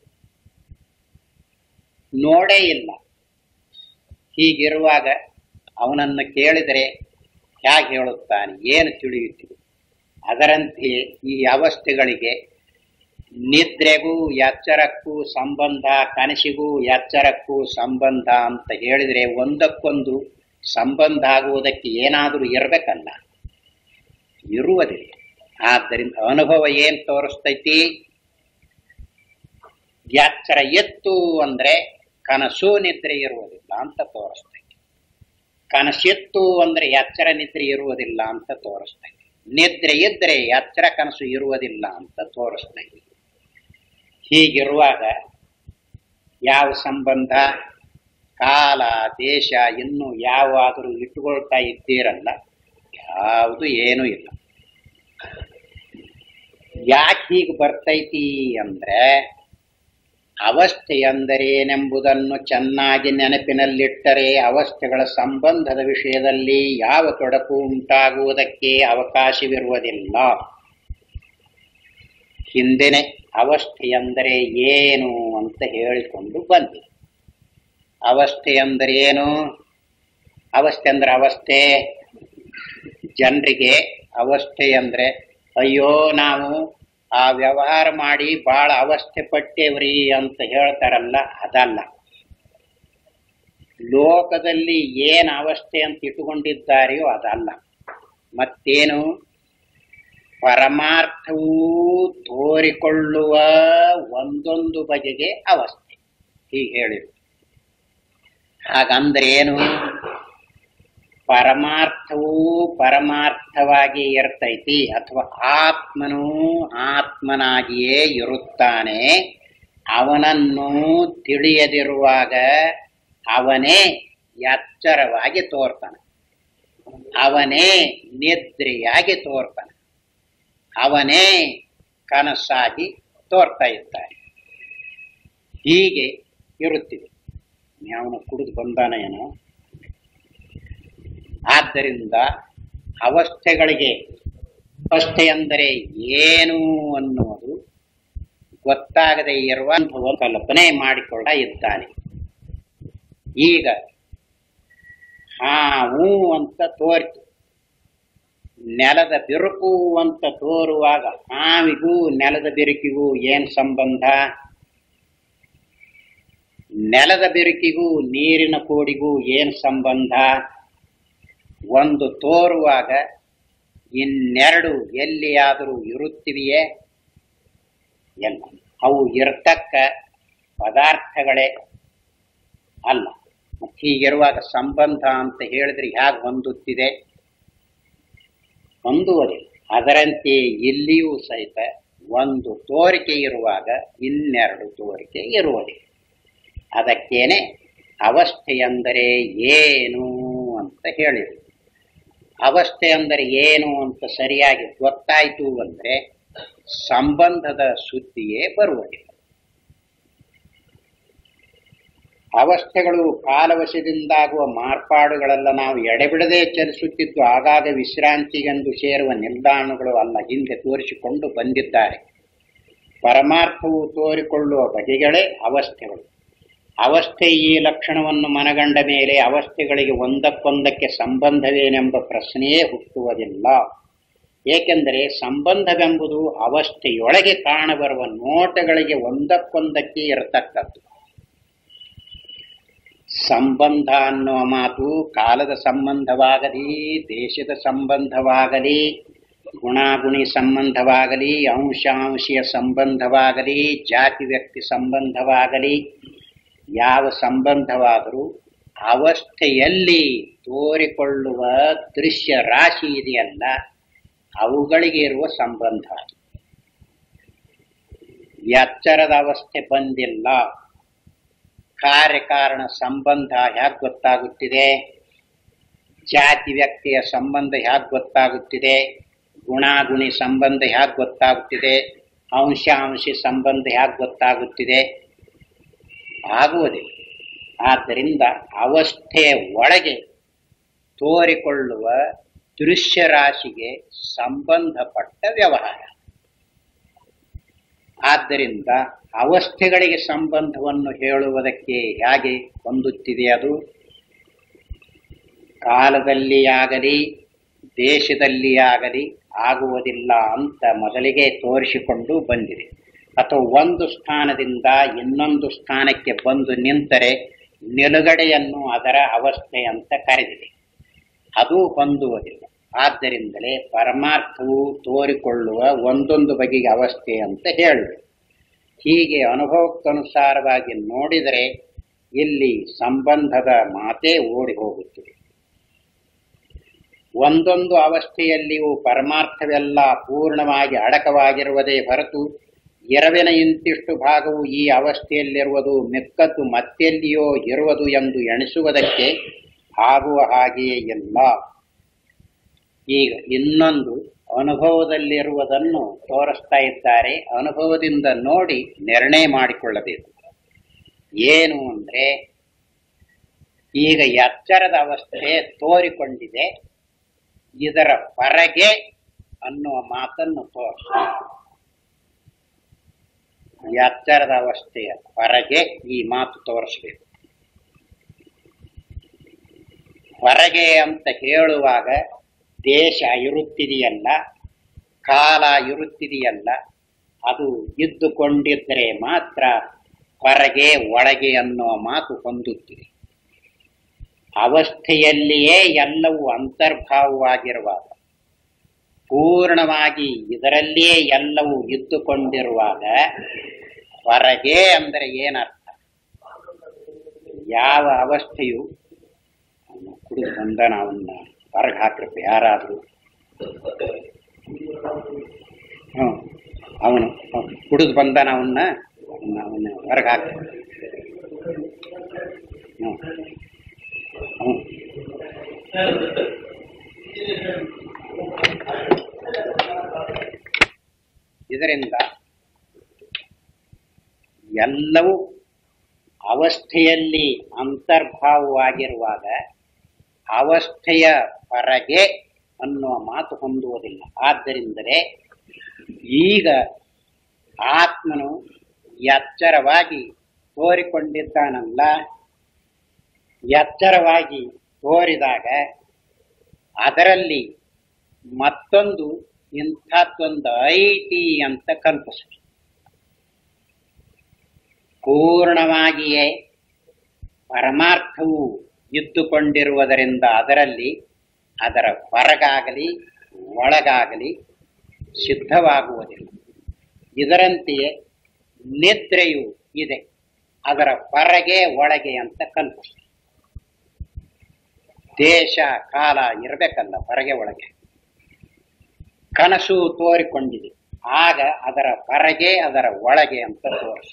ನೋಡೇ ಇಲ್ಲ ಹೀಗಿರುವಾಗ ಅವನನ್ನು ಕೇಳಿದರೆ ಹೇಗೆ ಹೇಳುತ್ತಾನೆ ಏನು ತಿಳಿಯುತ್ತಿದೆ ಅದರಂತೆಯೇ ಈ ಅವಸ್ಥೆಗಳಿಗೆ ನಿದ್ರೆಗೂ ಎಚ್ಚರಕ್ಕೂ ಸಂಬಂಧ ಕನಸಿಗೂ ಎಚ್ಚರಕ್ಕೂ ಸಂಬಂಧ ಅಂತ ಹೇಳಿದರೆ ಒಂದಕ್ಕೊಂದು ಸಂಬಂಧ ಆಗುವುದಕ್ಕೆ ಏನಾದರೂ ಇರಬೇಕಲ್ಲ ಇರುವುದಿಲ್ಲ ಆದ್ದರಿಂದ ಅನುಭವ ಏನ್ ತೋರಿಸ್ತೈತಿ ಎಚ್ಚರ ಎತ್ತು ಅಂದ್ರೆ ಕನಸು ನಿದ್ರೆ ಇರುವುದಿಲ್ಲ ಅಂತ ತೋರಿಸ್ತೈತಿ ಕನಸಿತ್ತು ಅಂದ್ರೆ ಎಚ್ಚರ ನಿದ್ರೆ ಇರುವುದಿಲ್ಲ ಅಂತ ತೋರಿಸ್ತೈತಿ ನಿದ್ರೆ ಇದ್ರೆ ಎಚ್ಚರ ಕನಸು ಇರುವುದಿಲ್ಲ ಅಂತ ತೋರಿಸ್ತೈತಿ ಹೀಗಿರುವಾಗ ಯಾವ ಸಂಬಂಧ ಕಾಲ ದೇಶ ಇನ್ನು ಯಾವಾದರೂ ಇಟ್ಟುಕೊಳ್ತಾ ಇದ್ದೀರಲ್ಲ ಯಾವುದು ಏನೂ ಇಲ್ಲ ಯಾಕೆ ಹೀಗೆ ಬರ್ತೈತಿ ಅಂದ್ರೆ ಅವಸ್ಥೆ ಎಂದರೇನೆಂಬುದನ್ನು ಚೆನ್ನಾಗಿ ನೆನಪಿನಲ್ಲಿಟ್ಟರೆ ಅವಸ್ಥೆಗಳ ಸಂಬಂಧದ ವಿಷಯದಲ್ಲಿ ಯಾವ ತೊಡಕು ಉಂಟಾಗುವುದಕ್ಕೆ ಅವಕಾಶವಿರುವುದಿಲ್ಲ ಹಿಂದೆನೆ ಅವಸ್ಥೆ ಎಂದರೆ ಏನು ಅಂತ ಹೇಳಿಕೊಂಡು ಬಂದೆ ಅವಸ್ಥೆ ಅಂದರೆ ಏನು ಅವಸ್ಥೆ ಅಂದ್ರೆ ಅವಸ್ಥೆ ಜನರಿಗೆ ಅವಸ್ಥೆ ಅಂದ್ರೆ ಅಯ್ಯೋ ನಾವು ಆ ವ್ಯವಹಾರ ಮಾಡಿ ಬಹಳ ಅವಸ್ಥೆ ಪಟ್ಟೇವ್ರಿ ಅಂತ ಹೇಳ್ತಾರಲ್ಲ ಅದಲ್ಲ ಲೋಕದಲ್ಲಿ ಏನು ಅವಸ್ಥೆ ಅಂತ ಇಟ್ಟುಕೊಂಡಿದ್ದಾರೆಯೋ ಅದಲ್ಲ ಮತ್ತೇನು ಪರಮಾರ್ಥವೂ ತೋರಿಕೊಳ್ಳುವ ಒಂದೊಂದು ಬಗೆಗೆ ಅವಸ್ಥೆ ಹೀಗೆ ಹೇಳಿದ್ರು ಹಾಗಂದ್ರೆ ಏನು ಪರಮಾರ್ಥವೂ ಪರಮಾರ್ಥವಾಗಿ ಇರ್ತೈತಿ ಅಥವಾ ಆತ್ಮನೂ ಆತ್ಮನಾಗಿಯೇ ಇರುತ್ತಾನೆ ಅವನನ್ನು ತಿಳಿಯದಿರುವಾಗ ಅವನೇ ಎಚ್ಚರವಾಗಿ ತೋರ್ತಾನೆ ಅವನೇ ನಿದ್ರೆಯಾಗಿ ತೋರ್ತಾನೆ ಅವನೇ ಕನಸಾಗಿ ತೋರ್ತಾ ಇದ್ದಾನೆ ಹೀಗೆ ಇರುತ್ತಿದೆ ಅವನು ಕುಡಿದು ಬಂದಾನ ಏನೋ ಆದ್ದರಿಂದ ಅವಸ್ಥೆಗಳಿಗೆ ಅವಸ್ಥೆ ಅಂದರೆ ಏನು ಅನ್ನುವುದು ಗೊತ್ತಾಗದೇ ಇರುವ ಅನುಭವ ಕಲ್ಪನೆ ಮಾಡಿಕೊಳ್ಳ ಇದ್ದಾನೆ ಈಗ ಹಾವು ಅಂತ ತೋರಿತು ನೆಲದ ಬಿರುಕು ಅಂತ ತೋರುವಾಗ ಹಾವಿಗೂ ನೆಲದ ಬಿರುಕಿಗೂ ಏನು ಸಂಬಂಧ ನೆಲದ ಬಿರುಕಿಗೂ ನೀರಿನ ಕೋಡಿಗೂ ಏನು ಸಂಬಂಧ ಒಂದು ತೋರುವಾಗ ಇನ್ನೆರಡು ಎಲ್ಲಿಯಾದರೂ ಇರುತ್ತಿವೆಯೇ ಎಲ್ಲ ಅವು ಇರತಕ್ಕ ಪದಾರ್ಥಗಳೇ ಅಲ್ಲ ಮತ್ತು ಹೀಗಿರುವಾಗ ಸಂಬಂಧ ಅಂತ ಹೇಳಿದ್ರೆ ಹೇಗೆ ಹೊಂದುತ್ತಿದೆ ಹೊಂದುವುದಿಲ್ಲ ಅದರಂತೆ ಇಲ್ಲಿಯೂ ಸಹಿತ ಒಂದು ತೋರಿಕೆ ಇರುವಾಗ ಇನ್ನೆರಡು ತೋರಿಕೆ ಇರುವುದಿಲ್ಲ ಅದಕ್ಕೇನೆ ಅವಸ್ಥೆ ಎಂದರೆ ಏನು ಅಂತ ಹೇಳಿದರು ಅವಸ್ಥೆ ಅಂದರೆ ಏನು ಅಂತ ಸರಿಯಾಗಿ ಗೊತ್ತಾಯಿತು ಅಂದರೆ ಸಂಬಂಧದ ಸುದ್ದಿಯೇ ಬರುವುದಿಲ್ಲ ಅವಸ್ಥೆಗಳು ಕಾಲವಶದಿಂದಾಗುವ ಮಾರ್ಪಾಡುಗಳೆಲ್ಲ ನಾವು ಎಡೆಬಿಡದೆ ಚಲಿಸುತ್ತಿದ್ದು ಆಗಾಗ ವಿಶ್ರಾಂತಿಗೆಂದು ಸೇರುವ ನಿಲ್ದಾಣಗಳು ಅಲ್ಲ ಹಿಂದೆ ತೋರಿಸಿಕೊಂಡು ಬಂದಿದ್ದಾರೆ ಪರಮಾರ್ಥವು ತೋರಿಕೊಳ್ಳುವ ಬಗೆಗಳೇ ಅವಸ್ಥೆಗಳು ಅವಸ್ಥೆ ಈ ಲಕ್ಷಣವನ್ನು ಮನಗಂಡ ಮೇಲೆ ಅವಸ್ಥೆಗಳಿಗೆ ಒಂದಕ್ಕೊಂದಕ್ಕೆ ಸಂಬಂಧವೇನೆಂಬ ಪ್ರಶ್ನೆಯೇ ಹುಟ್ಟುವುದಿಲ್ಲ ಏಕೆಂದರೆ ಸಂಬಂಧವೆಂಬುದು ಅವಸ್ಥೆಯೊಳಗೆ ಕಾಣಬರುವ ನೋಟಗಳಿಗೆ ಒಂದಕ್ಕೊಂದಕ್ಕೆ ಇರತಕ್ಕದ್ದು ಸಂಬಂಧ ಅನ್ನುವ ಮಾತು ಕಾಲದ ಸಂಬಂಧವಾಗಲಿ ದೇಶದ ಸಂಬಂಧವಾಗಲಿ ಗುಣಾಗುಣಿ ಸಂಬಂಧವಾಗಲಿ ಅಂಶಾಂಶೀಯ ಸಂಬಂಧವಾಗಲಿ ಜಾತಿ ವ್ಯಕ್ತಿ ಸಂಬಂಧವಾಗಲಿ ಯಾವ ಸಂಬಂಧವಾದರೂ ಅವಸ್ಥೆಯಲ್ಲಿ ತೋರಿಕೊಳ್ಳುವ ದೃಶ್ಯ ರಾಶಿ ಇದೆಯಲ್ಲ ಅವುಗಳಿಗೆ ಇರುವ ಸಂಬಂಧ ಎಚ್ಚರದ ಅವಸ್ಥೆ ಬಂದಿಲ್ಲ ಕಾರ್ಯಕಾರಣ ಸಂಬಂಧ ಹೇಗೆ ಗೊತ್ತಾಗುತ್ತಿದೆ ಜಾತಿ ವ್ಯಕ್ತಿಯ ಸಂಬಂಧ ಹೇಗೆ ಗೊತ್ತಾಗುತ್ತಿದೆ ಗುಣಾಗುಣಿ ಸಂಬಂಧ ಹೇಗೆ ಗೊತ್ತಾಗುತ್ತಿದೆ ಅಂಶಾಂಶಿ ಸಂಬಂಧ ಹೇಗೆ ಗೊತ್ತಾಗುತ್ತಿದೆ ಆಗುವುದಿಲ್ಲ ಆದ್ದರಿಂದ ಅವಸ್ಥೆಯ ಒಳಗೆ ತೋರಿಕೊಳ್ಳುವ ದೃಶ್ಯ ರಾಶಿಗೆ ಸಂಬಂಧಪಟ್ಟ ವ್ಯವಹಾರ ಆದ್ದರಿಂದ ಅವಸ್ಥೆಗಳಿಗೆ ಸಂಬಂಧವನ್ನು ಹೇಳುವುದಕ್ಕೆ ಹೇಗೆ ಹೊಂದುತ್ತಿದೆ ಅದು ಕಾಲದಲ್ಲಿ ಆಗಲಿ ದೇಶದಲ್ಲಿ ಆಗಲಿ ಆಗುವುದಿಲ್ಲ ಅಂತ ಮೊದಲಿಗೆ ತೋರಿಸಿಕೊಂಡು ಬಂದಿದೆ ಅಥವಾ ಒಂದು ಸ್ಥಾನದಿಂದ ಇನ್ನೊಂದು ಸ್ಥಾನಕ್ಕೆ ಬಂದು ನಿಂತರೆ ನಿಲುಗಡೆಯನ್ನು ಅದರ ಅವಸ್ಥೆ ಅಂತ ಕರೆದಿದೆ ಅದು ಹೊಂದುವುದಿಲ್ಲ ಆದ್ದರಿಂದಲೇ ಪರಮಾರ್ಥವು ತೋರಿಕೊಳ್ಳುವ ಒಂದೊಂದು ಬಗೆಯ ಅವಸ್ಥೆ ಅಂತ ಹೇಳುವೆ ಹೀಗೆ ಅನುಭವಕ್ಕನುಸಾರವಾಗಿ ನೋಡಿದರೆ ಇಲ್ಲಿ ಸಂಬಂಧದ ಮಾತೇ ಓಡಿ ಹೋಗುತ್ತದೆ ಒಂದೊಂದು ಅವಸ್ಥೆಯಲ್ಲಿಯೂ ಪರಮಾರ್ಥವೆಲ್ಲ ಪೂರ್ಣವಾಗಿ ಅಡಕವಾಗಿರುವುದೇ ಹೊರತು ಎರವಿನ ಇಂತಿಷ್ಟು ಭಾಗವು ಈ ಅವಸ್ಥೆಯಲ್ಲಿರುವುದು ಮಿಕ್ಕದ್ದು ಮತ್ತೆಲ್ಲಿಯೋ ಇರುವುದು ಎಂದು ಎಣಿಸುವುದಕ್ಕೆ ಆಗುವ ಹಾಗೆಯೇ ಇಲ್ಲ ಈಗ ಇನ್ನೊಂದು ಅನುಭವದಲ್ಲಿರುವುದನ್ನು ತೋರಿಸ್ತಾ ಇದ್ದಾರೆ ಅನುಭವದಿಂದ ನೋಡಿ ನಿರ್ಣಯ ಮಾಡಿಕೊಳ್ಳಬೇಕು ಏನು ಅಂದ್ರೆ ಈಗ ಎಚ್ಚರದ ಅವಸ್ಥೆ ತೋರಿಕೊಂಡಿದೆ ಇದರ ಹೊರಗೆ ಅನ್ನುವ ಮಾತನ್ನು ತೋರಿಸ ಎಚ್ಚರದ ಅವಸ್ಥೆಯ ಹೊರಗೆ ಈ ಮಾತು ತೋರಿಸ್ಬೇಕು ಹೊರಗೆ ಅಂತ ಹೇಳುವಾಗ ದೇಶ ಇರುತ್ತಿದೆಯಲ್ಲ ಕಾಲ ಇರುತ್ತಿದೆಯಲ್ಲ ಅದು ಇದ್ದುಕೊಂಡಿದ್ದರೆ ಮಾತ್ರ ಹೊರಗೆ ಒಳಗೆ ಅನ್ನುವ ಮಾತು ಹೊಂದುತ್ತಿದೆ ಅವಸ್ಥೆಯಲ್ಲಿಯೇ ಎಲ್ಲವೂ ಅಂತರ್ಭಾವವಾಗಿರುವಾಗ ಪೂರ್ಣವಾಗಿ ಇದರಲ್ಲಿಯೇ ಎಲ್ಲವೂ ಇದ್ದುಕೊಂಡಿರುವಾಗ ಹೊರಗೆ ಅಂದರೆ ಏನರ್ಥ ಯಾವ ಅವಸ್ಥೆಯು ಅವನು ಕುಡಿದು ಬಂದನ ಅವನ್ನ ಹೊರಗೆ ಹಾಕ್ರಪ್ಪ ಯಾರಾದರೂ ಹ್ಞೂ ಅವನು ಕುಡಿದು ಬಂದನ ಅವನ್ನ ಅವನ್ನ ಹೊರಗೆ ಹಾಕ ಹ್ಞೂ ಹ್ಞೂ ಇದರಿಂದ ಎಲ್ಲವೂ ಅವಸ್ಥೆಯಲ್ಲಿ ಅಂತರ್ಭಾವವಾಗಿರುವಾಗ ಅವಸ್ಥೆಯ ಹೊರಗೆ ಅನ್ನುವ ಮಾತು ಹೊಂದುವುದಿಲ್ಲ ಆದ್ದರಿಂದಲೇ ಈಗ ಆತ್ಮನು ಎಚ್ಚರವಾಗಿ ತೋರಿಕೊಂಡಿದ್ದಾನಲ್ಲ ಎಚ್ಚರವಾಗಿ ತೋರಿದಾಗ ಅದರಲ್ಲಿ ಮತ್ತೊಂದು ಇಂಥದ್ದೊಂದು ಐತಿ ಅಂತ ಕಲ್ಪಿಸ ಪೂರ್ಣವಾಗಿಯೇ ಪರಮಾರ್ಥವು ಇದ್ದುಕೊಂಡಿರುವುದರಿಂದ ಅದರಲ್ಲಿ ಅದರ ಹೊರಗಾಗಲಿ ಒಳಗಾಗಲಿ ಸಿದ್ಧವಾಗುವುದಿಲ್ಲ ಇದರಂತೆಯೇ ನಿದ್ರೆಯು ಇದೆ ಅದರ ಹೊರಗೆ ಒಳಗೆ ಅಂತ ಕಲ್ಪಿಸ ದೇಶ ಕಾಲ ಇರಬೇಕಲ್ಲ ಹೊರಗೆ ಒಳಗೆ ಕನಸು ತೋರಿಕೊಂಡಿದೆ ಆಗ ಅದರ ಹೊರಗೆ ಅದರ ಒಳಗೆ ಅಂತ ತೋರಿಸ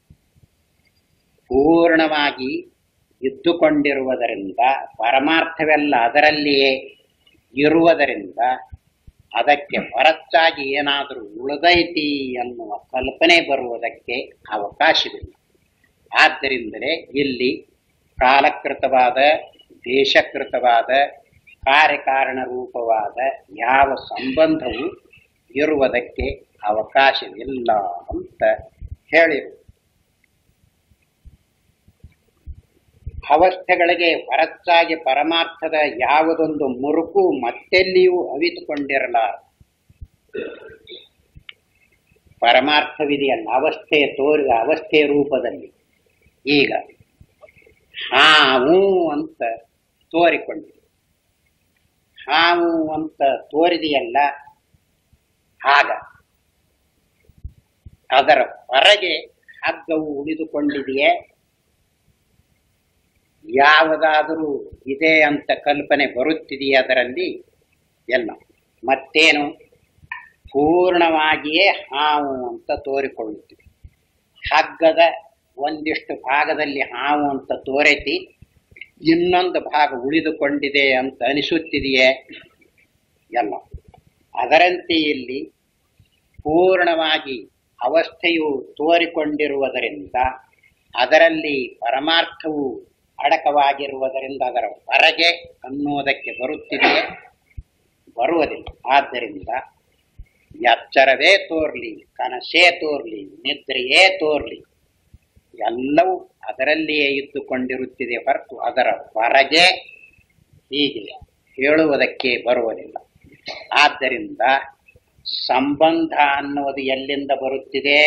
ಪೂರ್ಣವಾಗಿ ಇದ್ದುಕೊಂಡಿರುವುದರಿಂದ ಪರಮಾರ್ಥವೆಲ್ಲ ಅದರಲ್ಲಿಯೇ ಇರುವುದರಿಂದ ಅದಕ್ಕೆ ಹೊರತಾಗಿ ಏನಾದರೂ ಉಳಿದೈತಿ ಅನ್ನುವ ಕಲ್ಪನೆ ಬರುವುದಕ್ಕೆ ಅವಕಾಶವಿಲ್ಲ ಆದ್ದರಿಂದಲೇ ಇಲ್ಲಿ ಕಾಲಕೃತವಾದ ದೇಶಕೃತವಾದ ಕಾರ್ಯಕಾರಣ ರೂಪವಾದ ಯಾವ ಸಂಬಂಧವು ಇರುವುದಕ್ಕೆ ಅವಕಾಶವಿಲ್ಲ ಅಂತ ಹೇಳಿರು ಅವಸ್ಥೆಗಳಿಗೆ ಹೊರತಾಗಿ ಪರಮಾರ್ಥದ ಯಾವುದೊಂದು ಮುರುಕು ಮತ್ತೆಲ್ಲಿಯೂ ಅವಿತುಕೊಂಡಿರಲಾರ ಪರಮಾರ್ಥವಿದೆಯಲ್ಲ ಅವಸ್ಥೆಯ ತೋರಿದ ಅವಸ್ಥೆಯ ರೂಪದಲ್ಲಿ ಈಗ ಹಾವು ಅಂತ ತೋರಿಕೊಂಡಿದೆ ಹಾವು ಅಂತ ತೋರಿದೆಯಲ್ಲ ಆಗ ಅದರ ಹೊರಗೆ ಹಗ್ಗವು ಉಳಿದುಕೊಂಡಿದೆಯೇ ಯಾವುದಾದರೂ ಇದೆ ಅಂತ ಕಲ್ಪನೆ ಬರುತ್ತಿದೆಯೇ ಅದರಲ್ಲಿ ಎಲ್ಲ ಮತ್ತೇನು ಪೂರ್ಣವಾಗಿಯೇ ಹಾವು ಅಂತ ತೋರಿಕೊಳ್ಳುತ್ತಿದೆ ಹಗ್ಗದ ಒಂದಿಷ್ಟು ಭಾಗದಲ್ಲಿ ಹಾವು ಅಂತ ತೋರೆತಿ ಇನ್ನೊಂದು ಭಾಗ ಉಳಿದುಕೊಂಡಿದೆ ಅಂತ ಅನಿಸುತ್ತಿದೆಯೇ ಎಲ್ಲ ಅದರಂತೆ ಇಲ್ಲಿ ಪೂರ್ಣವಾಗಿ ಅವಸ್ಥೆಯು ತೋರಿಕೊಂಡಿರುವುದರಿಂದ ಅದರಲ್ಲಿ ಪರಮಾರ್ಥವು ಅಡಕವಾಗಿರುವುದರಿಂದ ಅದರ ಹೊರಗೆ ಅನ್ನುವುದಕ್ಕೆ ಬರುತ್ತಿದೆಯೇ ಬರುವುದಿಲ್ಲ ಆದ್ದರಿಂದ ಎಚ್ಚರವೇ ತೋರ್ಲಿ ಕನಸೇ ತೋರ್ಲಿ ನಿದ್ರೆಯೇ ತೋರ್ಲಿ ಎಲ್ಲವೂ ಅದರಲ್ಲಿಯೇ ಇದ್ದುಕೊಂಡಿರುತ್ತಿದೆ ಹೊರತು ಅದರ ಹೊರಗೆ ಹೀಗೆ ಹೇಳುವುದಕ್ಕೆ ಬರುವುದಿಲ್ಲ ಆದ್ದರಿಂದ ಸಂಬಂಧ ಅನ್ನುವುದು ಎಲ್ಲಿಂದ ಬರುತ್ತಿದೆ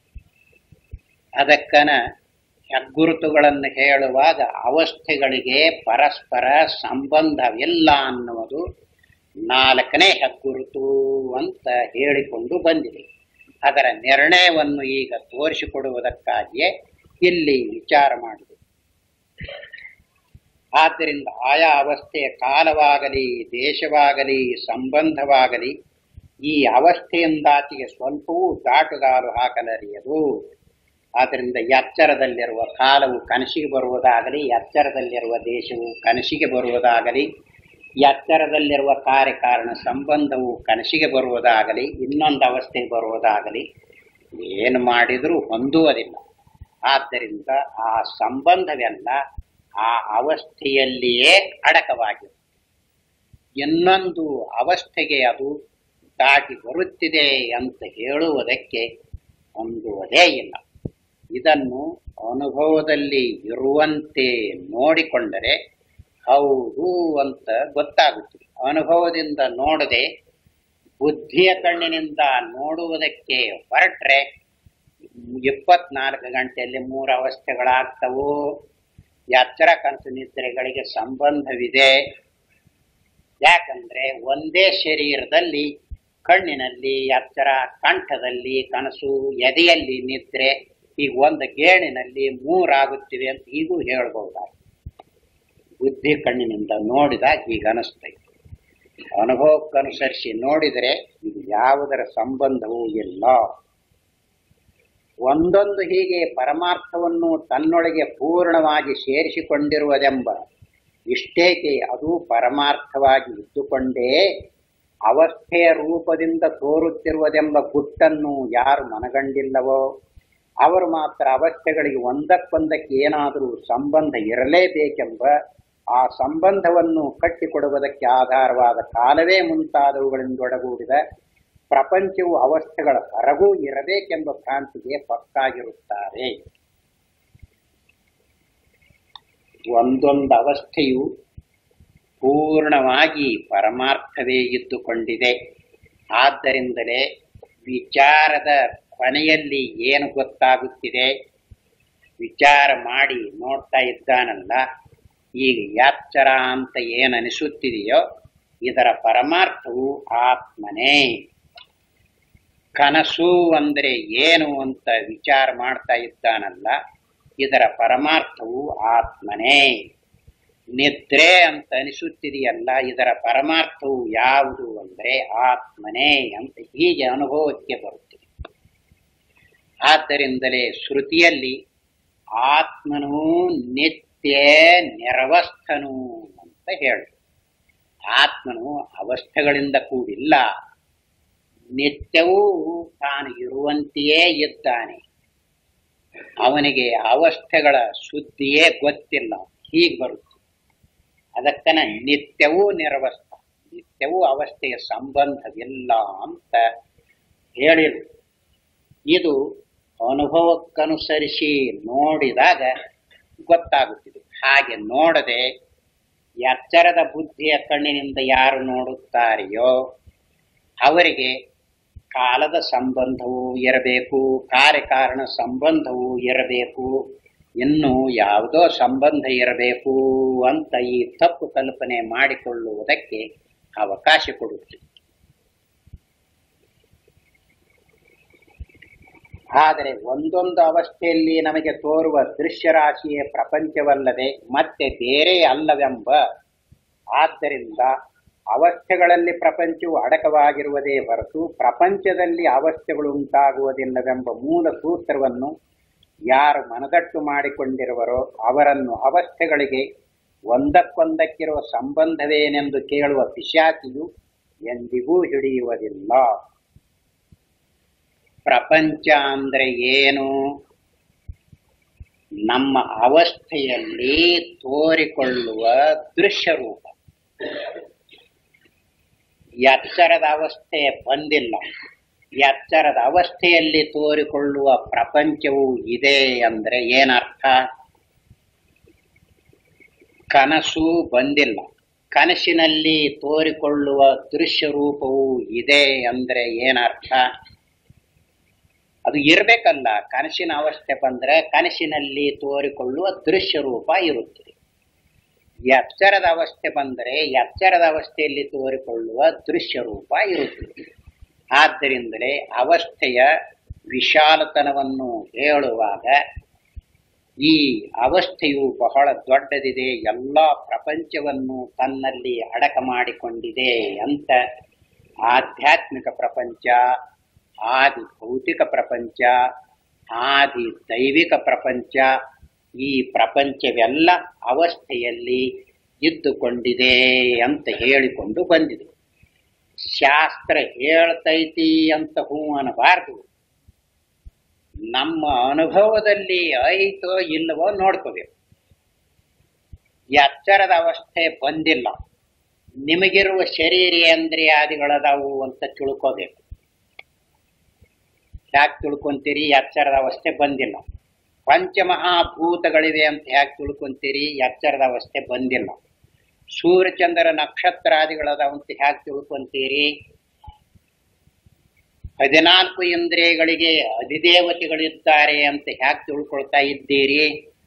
ಅದಕ್ಕನ ಹೆಗ್ಗುರುತುಗಳನ್ನು ಹೇಳುವಾಗ ಅವಸ್ಥೆಗಳಿಗೆ ಪರಸ್ಪರ ಸಂಬಂಧವಿಲ್ಲ ಅನ್ನುವುದು ನಾಲ್ಕನೇ ಹೆಗ್ಗುರುತು ಅಂತ ಹೇಳಿಕೊಂಡು ಬಂದಿದೆ ಅದರ ನಿರ್ಣಯವನ್ನು ಈಗ ತೋರಿಸಿಕೊಡುವುದಕ್ಕಾಗಿಯೇ ಇಲ್ಲಿ ವಿಚಾರ ಮಾಡಿದೆ ಆದ್ದರಿಂದ ಆಯಾ ಅವಸ್ಥೆಯ ಕಾಲವಾಗಲಿ ದೇಶವಾಗಲಿ ಸಂಬಂಧವಾಗಲಿ ಈ ಅವಸ್ಥೆಯಿಂದಾಚೆಗೆ ಸ್ವಲ್ಪವೂ ದಾಟುಗಾಲು ಹಾಕಲರಿಯದು ಆದ್ದರಿಂದ ಎಚ್ಚರದಲ್ಲಿರುವ ಕಾಲವು ಕನಸಿಗೆ ಬರುವುದಾಗಲಿ ಎಚ್ಚರದಲ್ಲಿರುವ ದೇಶವು ಕನಸಿಗೆ ಬರುವುದಾಗಲಿ ಎಚ್ಚರದಲ್ಲಿರುವ ಕಾರ್ಯಕಾರಣ ಸಂಬಂಧವು ಕನಸಿಗೆ ಬರುವುದಾಗಲಿ ಇನ್ನೊಂದು ಅವಸ್ಥೆಗೆ ಬರುವುದಾಗಲಿ ಏನು ಮಾಡಿದರೂ ಹೊಂದುವುದಿಲ್ಲ ಆದ್ದರಿಂದ ಆ ಸಂಬಂಧವೆಲ್ಲ ಆ ಅವಸ್ಥೆಯಲ್ಲಿಯೇ ಅಡಕವಾಗಿದೆ ಇನ್ನೊಂದು ಅವಸ್ಥೆಗೆ ಅದು ದಾಟಿ ಬರುತ್ತಿದೆ ಅಂತ ಹೇಳುವುದಕ್ಕೆ ಹೊಂದುವುದೇ ಇಲ್ಲ ಇದನ್ನು ಅನುಭವದಲ್ಲಿ ಇರುವಂತೆ ನೋಡಿಕೊಂಡರೆ ಹೌದು ಅಂತ ಗೊತ್ತಾಗುತ್ತದೆ ಅನುಭವದಿಂದ ನೋಡದೆ ಬುದ್ಧಿಯ ಕಣ್ಣಿನಿಂದ ನೋಡುವುದಕ್ಕೆ ಹೊರಟ್ರೆ ಇಪ್ಪತ್ನಾಲ್ಕು ಗಂಟೆಯಲ್ಲಿ ಮೂರು ಅವಸ್ಥೆಗಳಾಗ್ತವು ಎಚ್ಚರ ಕನಸು ನಿದ್ರೆಗಳಿಗೆ ಸಂಬಂಧವಿದೆ ಯಾಕಂದ್ರೆ ಒಂದೇ ಶರೀರದಲ್ಲಿ ಕಣ್ಣಿನಲ್ಲಿ ಎಚ್ಚರ ಕಂಠದಲ್ಲಿ ಕನಸು ಎದೆಯಲ್ಲಿ ನಿದ್ರೆ ಈಗ ಒಂದು ಗೇಣಿನಲ್ಲಿ ಮೂರಾಗುತ್ತಿವೆ ಅಂತ ಈಗೂ ಹೇಳ್ಬಹುದಾಗಿ ಬುದ್ಧಿ ಕಣ್ಣಿನಿಂದ ನೋಡಿದಾಗ ಈಗ ಅನಿಸ್ತೈತೆ ಅನುಭವಕ್ಕನುಸರಿಸಿ ನೋಡಿದರೆ ಇದು ಯಾವುದರ ಸಂಬಂಧವೂ ಇಲ್ಲ ಒಂದೊಂದು ಹೀಗೆ ಪರಮಾರ್ಥವನ್ನು ತನ್ನೊಳಗೆ ಪೂರ್ಣವಾಗಿ ಸೇರಿಸಿಕೊಂಡಿರುವುದೆಂಬ ಇಷ್ಟೇಕೆ ಅದು ಪರಮಾರ್ಥವಾಗಿ ಇದ್ದುಕೊಂಡೇ ಅವಸ್ಥೆಯ ರೂಪದಿಂದ ತೋರುತ್ತಿರುವುದೆಂಬ ಗುಟ್ಟನ್ನು ಯಾರು ಮನಗಂಡಿಲ್ಲವೋ ಅವರು ಮಾತ್ರ ಅವಸ್ಥೆಗಳಿಗೆ ಒಂದಕ್ಕೊಂದಕ್ಕೆ ಏನಾದರೂ ಸಂಬಂಧ ಇರಲೇಬೇಕೆಂಬ ಆ ಸಂಬಂಧವನ್ನು ಕಟ್ಟಿಕೊಡುವುದಕ್ಕೆ ಆಧಾರವಾದ ಕಾಲವೇ ಮುಂತಾದವುಗಳಿಂದೊಡಗೂಡಿದ ಪ್ರಪಂಚವು ಅವಸ್ಥೆಗಳ ಹೊರಗೂ ಇರಬೇಕೆಂಬ ಭ್ರಾಂತಿಗೆ ಪಕ್ಕಾಗಿರುತ್ತಾರೆ ಒಂದೊಂದು ಅವಸ್ಥೆಯು ಪೂರ್ಣವಾಗಿ ಪರಮಾರ್ಥವೇ ಇದ್ದುಕೊಂಡಿದೆ ಆದ್ದರಿಂದಲೇ ವಿಚಾರದ ಕೊನೆಯಲ್ಲಿ ಏನು ಗೊತ್ತಾಗುತ್ತಿದೆ ವಿಚಾರ ಮಾಡಿ ನೋಡ್ತಾ ಇದ್ದಾನಲ್ಲ ಈಗ ಯಾಚ್ಚರ ಅಂತ ಏನು ಅನಿಸುತ್ತಿದೆಯೋ ಇದರ ಪರಮಾರ್ಥವು ಆತ್ಮನೇ ಕನಸು ಅಂದರೆ ಏನು ಅಂತ ವಿಚಾರ ಮಾಡ್ತಾ ಇದ್ದಾನಲ್ಲ ಇದರ ಪರಮಾರ್ಥವು ಆತ್ಮನೇ ನಿದ್ರೆ ಅಂತ ಅನಿಸುತ್ತಿದೆಯಲ್ಲ ಇದರ ಪರಮಾರ್ಥವು ಯಾವುದು ಅಂದರೆ ಆತ್ಮನೇ ಅಂತ ಹೀಗೆ ಅನುಭವಕ್ಕೆ ಬರುತ್ತದೆ ಆದ್ದರಿಂದಲೇ ಶ್ರುತಿಯಲ್ಲಿ ಆತ್ಮನು ನಿತ್ಯ ನಿರವಸ್ಥನು ಅಂತ ಹೇಳಿ ಆತ್ಮನು ಅವಸ್ಥೆಗಳಿಂದ ಕೂಡಿಲ್ಲ ನಿತ್ಯವೂ ತಾನು ಇರುವಂತೆಯೇ ಇದ್ದಾನೆ ಅವನಿಗೆ ಅವಸ್ಥೆಗಳ ಸುದ್ದಿಯೇ ಗೊತ್ತಿಲ್ಲ ಹೀಗೆ ಬರುತ್ತೆ ಅದಕ್ಕನ ನಿತ್ಯವೂ ನಿರವಸ್ಥ ನಿತ್ಯವೂ ಅವಸ್ಥೆಯ ಸಂಬಂಧವಿಲ್ಲ ಅಂತ ಹೇಳಿರು ಇದು ಅನುಭವಕ್ಕನುಸರಿಸಿ ನೋಡಿದಾಗ ಗೊತ್ತಾಗುತ್ತಿದೆ ಹಾಗೆ ನೋಡದೆ ಎಚ್ಚರದ ಬುದ್ಧಿಯ ಕಣ್ಣಿನಿಂದ ಯಾರು ನೋಡುತ್ತಾರೆಯೋ ಅವರಿಗೆ ಕಾಲದ ಸಂಬಂಧವೂ ಇರಬೇಕು ಕಾರ್ಯಕಾರಣ ಸಂಬಂಧವೂ ಇರಬೇಕು ಇನ್ನು ಯಾವುದೋ ಸಂಬಂಧ ಇರಬೇಕು ಅಂತ ಈ ತಪ್ಪು ಕಲ್ಪನೆ ಮಾಡಿಕೊಳ್ಳುವುದಕ್ಕೆ ಅವಕಾಶ ಕೊಡುತ್ತೆ ಆದರೆ ಒಂದೊಂದು ಅವಸ್ಥೆಯಲ್ಲಿ ನಮಗೆ ತೋರುವ ದೃಶ್ಯರಾಶಿಯೇ ಪ್ರಪಂಚವಲ್ಲದೆ ಮತ್ತೆ ಬೇರೆ ಅಲ್ಲವೆಂಬ ಆದ್ದರಿಂದ ಅವಸ್ಥೆಗಳಲ್ಲಿ ಪ್ರಪಂಚವು ಅಡಕವಾಗಿರುವುದೇ ಹೊರತು ಪ್ರಪಂಚದಲ್ಲಿ ಅವಸ್ಥೆಗಳು ಉಂಟಾಗುವುದಿಲ್ಲವೆಂಬ ಮೂಲ ಸೂತ್ರವನ್ನು ಯಾರು ಮನದಟ್ಟು ಮಾಡಿಕೊಂಡಿರುವರೋ ಅವರನ್ನು ಅವಸ್ಥೆಗಳಿಗೆ ಒಂದಕ್ಕೊಂದಕ್ಕಿರುವ ಸಂಬಂಧವೇನೆಂದು ಕೇಳುವ ಪಿಶಾಚಿಯು ಎಂದಿಗೂ ಹಿಡಿಯುವುದಿಲ್ಲ ಪ್ರಪಂಚ ಅಂದ್ರೆ ಏನು ನಮ್ಮ ಅವಸ್ಥೆಯಲ್ಲಿ ತೋರಿಕೊಳ್ಳುವ ದೃಶ್ಯ ರೂಪ ಎಚ್ಚರದ ಅವಸ್ಥೆ ಬಂದಿಲ್ಲ ಎಚ್ಚರದ ಅವಸ್ಥೆಯಲ್ಲಿ ತೋರಿಕೊಳ್ಳುವ ಪ್ರಪಂಚವು ಇದೆ ಅಂದ್ರೆ ಏನರ್ಥ ಕನಸು ಬಂದಿಲ್ಲ ಕನಸಿನಲ್ಲಿ ತೋರಿಕೊಳ್ಳುವ ದೃಶ್ಯ ರೂಪವು ಇದೆ ಅಂದ್ರೆ ಏನರ್ಥ ಅದು ಇರಬೇಕಲ್ಲ ಕನಸಿನ ಅವಸ್ಥೆ ಬಂದ್ರೆ ಕನಸಿನಲ್ಲಿ ತೋರಿಕೊಳ್ಳುವ ದೃಶ್ಯ ರೂಪ ಇರುತ್ತದೆ ಎಚ್ಚರದ ಅವಸ್ಥೆ ಬಂದರೆ ಎಚ್ಚರದ ಅವಸ್ಥೆಯಲ್ಲಿ ತೋರಿಕೊಳ್ಳುವ ದೃಶ್ಯ ರೂಪ ಇರುತ್ತದೆ ಆದ್ದರಿಂದಲೇ ಅವಸ್ಥೆಯ ವಿಶಾಲತನವನ್ನು ಹೇಳುವಾಗ ಈ ಅವಸ್ಥೆಯು ಬಹಳ ದೊಡ್ಡದಿದೆ ಎಲ್ಲ ಪ್ರಪಂಚವನ್ನು ತನ್ನಲ್ಲಿ ಅಡಕ ಮಾಡಿಕೊಂಡಿದೆ ಅಂತ ಆಧ್ಯಾತ್ಮಿಕ ಪ್ರಪಂಚ ಆದಿ ಭೌತಿಕ ಪ್ರಪಂಚ ಆದಿ ದೈವಿಕ ಪ್ರಪಂಚ ಈ ಪ್ರಪಂಚವೆಲ್ಲ ಅವಸ್ಥೆಯಲ್ಲಿ ಇದ್ದುಕೊಂಡಿದೆ ಅಂತ ಹೇಳಿಕೊಂಡು ಬಂದಿದೆ ಶಾಸ್ತ್ರ ಹೇಳ್ತೈತಿ ಅಂತ ಹೂ ಅನ್ನಬಾರ್ದು ನಮ್ಮ ಅನುಭವದಲ್ಲಿ ಐತೋ ಇಲ್ಲವೋ ನೋಡ್ಕೋಬೇಕು ಎಚ್ಚರದ ಅವಸ್ಥೆ ಬಂದಿಲ್ಲ ನಿಮಗಿರುವ ಶರೀರೇಂದ್ರಿಯಾದಿಗಳದಾವು ಅಂತ ತಿಳ್ಕೋಬೇಕು ಯಾಕೆ ತಿಳ್ಕೊಂತೀರಿ ಎಚ್ಚರದ ಅವಸ್ಥೆ ಬಂದಿಲ್ಲ ಪಂಚಮಹಾಭೂತಗಳಿವೆ ಅಂತ ಯಾಕೆ ತಿಳ್ಕೊಂತೀರಿ ಎಚ್ಚರದ ಅವಸ್ಥೆ ಬಂದಿಲ್ಲ ಸೂರ್ಯಚಂದ್ರ ನಕ್ಷತ್ರಾದಿಗಳದಾವಂತ ಯಾಕೆ ತಿಳ್ಕೊಂತೀರಿ ಹದಿನಾಲ್ಕು ಇಂದ್ರಿಯಗಳಿಗೆ ಅಧಿದೇವತೆಗಳಿದ್ದಾರೆ ಅಂತ ಯಾಕೆ ತಿಳ್ಕೊಳ್ತಾ ಇದ್ದೀರಿ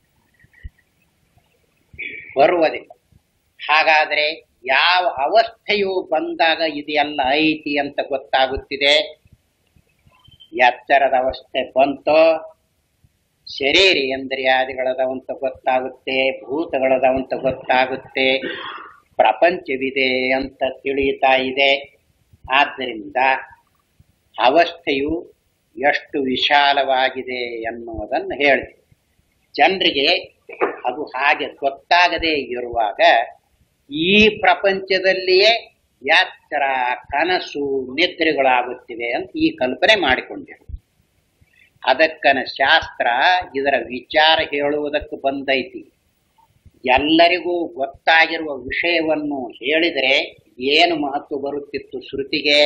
ಬರುವುದಿಲ್ಲ ಹಾಗಾದ್ರೆ ಯಾವ ಅವಸ್ಥೆಯು ಬಂದಾಗ ಇದೆಲ್ಲ ಐತಿ ಅಂತ ಗೊತ್ತಾಗುತ್ತಿದೆ ಎಚ್ಚರದ ಅವಸ್ಥೆ ಬಂತೋ ಶರೀರೇಂದ್ರಿಯಾದಿಗಳದವಂತ ಗೊತ್ತಾಗುತ್ತೆ ಭೂತಗಳದವಂತ ಗೊತ್ತಾಗುತ್ತೆ ಪ್ರಪಂಚವಿದೆ ಅಂತ ತಿಳಿಯುತ್ತಾ ಇದೆ ಆದ್ದರಿಂದ ಅವಸ್ಥೆಯು ಎಷ್ಟು ವಿಶಾಲವಾಗಿದೆ ಎನ್ನುವುದನ್ನು ಹೇಳಿದೆ ಜನರಿಗೆ ಅದು ಹಾಗೆ ಗೊತ್ತಾಗದೇ ಇರುವಾಗ ಈ ಪ್ರಪಂಚದಲ್ಲಿಯೇ ಎಚ್ಚರ ಕನಸು ನಿದ್ರೆಗಳಾಗುತ್ತಿವೆ ಅಂತ ಈ ಕಲ್ಪನೆ ಮಾಡಿಕೊಂಡಿರು ಅದಕ್ಕನ ಶಾಸ್ತ್ರ ಇದರ ವಿಚಾರ ಹೇಳುವುದಕ್ಕೆ ಬಂದೈತಿ ಎಲ್ಲರಿಗೂ ಗೊತ್ತಾಗಿರುವ ವಿಷಯವನ್ನು ಹೇಳಿದರೆ ಏನು ಮಹತ್ವ ಬರುತ್ತಿತ್ತು ಶ್ರುತಿಗೆ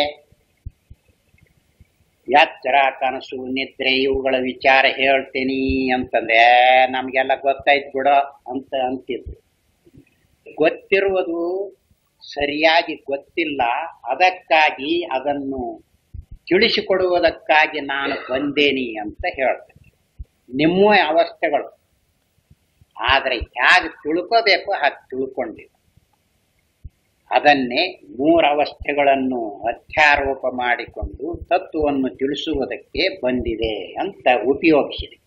ಎಚ್ಚರ ಕನಸು ನಿದ್ರೆ ಇವುಗಳ ವಿಚಾರ ಹೇಳ್ತೀನಿ ಅಂತಂದ್ರೆ ನಮ್ಗೆಲ್ಲ ಗೊತ್ತಾಯ್ತು ಬಿಡೋ ಅಂತ ಅಂತಿದ್ರು ಗೊತ್ತಿರುವುದು ಸರಿಯಾಗಿ ಗೊತ್ತಿಲ್ಲ ಅದಕ್ಕಾಗಿ ಅದನ್ನು ತಿಳಿಸಿಕೊಡುವುದಕ್ಕಾಗಿ ನಾನು ಬಂದೇನಿ ಅಂತ ಹೇಳ್ತೇನೆ ನಿಮ್ಮ ಅವಸ್ಥೆಗಳು ಆದರೆ ಹೇಗೆ ತಿಳ್ಕೋಬೇಕು ಹಾಗೆ ತಿಳ್ಕೊಂಡಿಲ್ಲ ಅದನ್ನೇ ಮೂರವಸ್ಥೆಗಳನ್ನು ಅಧ್ಯಾರೋಪ ಮಾಡಿಕೊಂಡು ತತ್ವವನ್ನು ತಿಳಿಸುವುದಕ್ಕೆ ಬಂದಿದೆ ಅಂತ ಉಪಯೋಗಿಸಿದೆ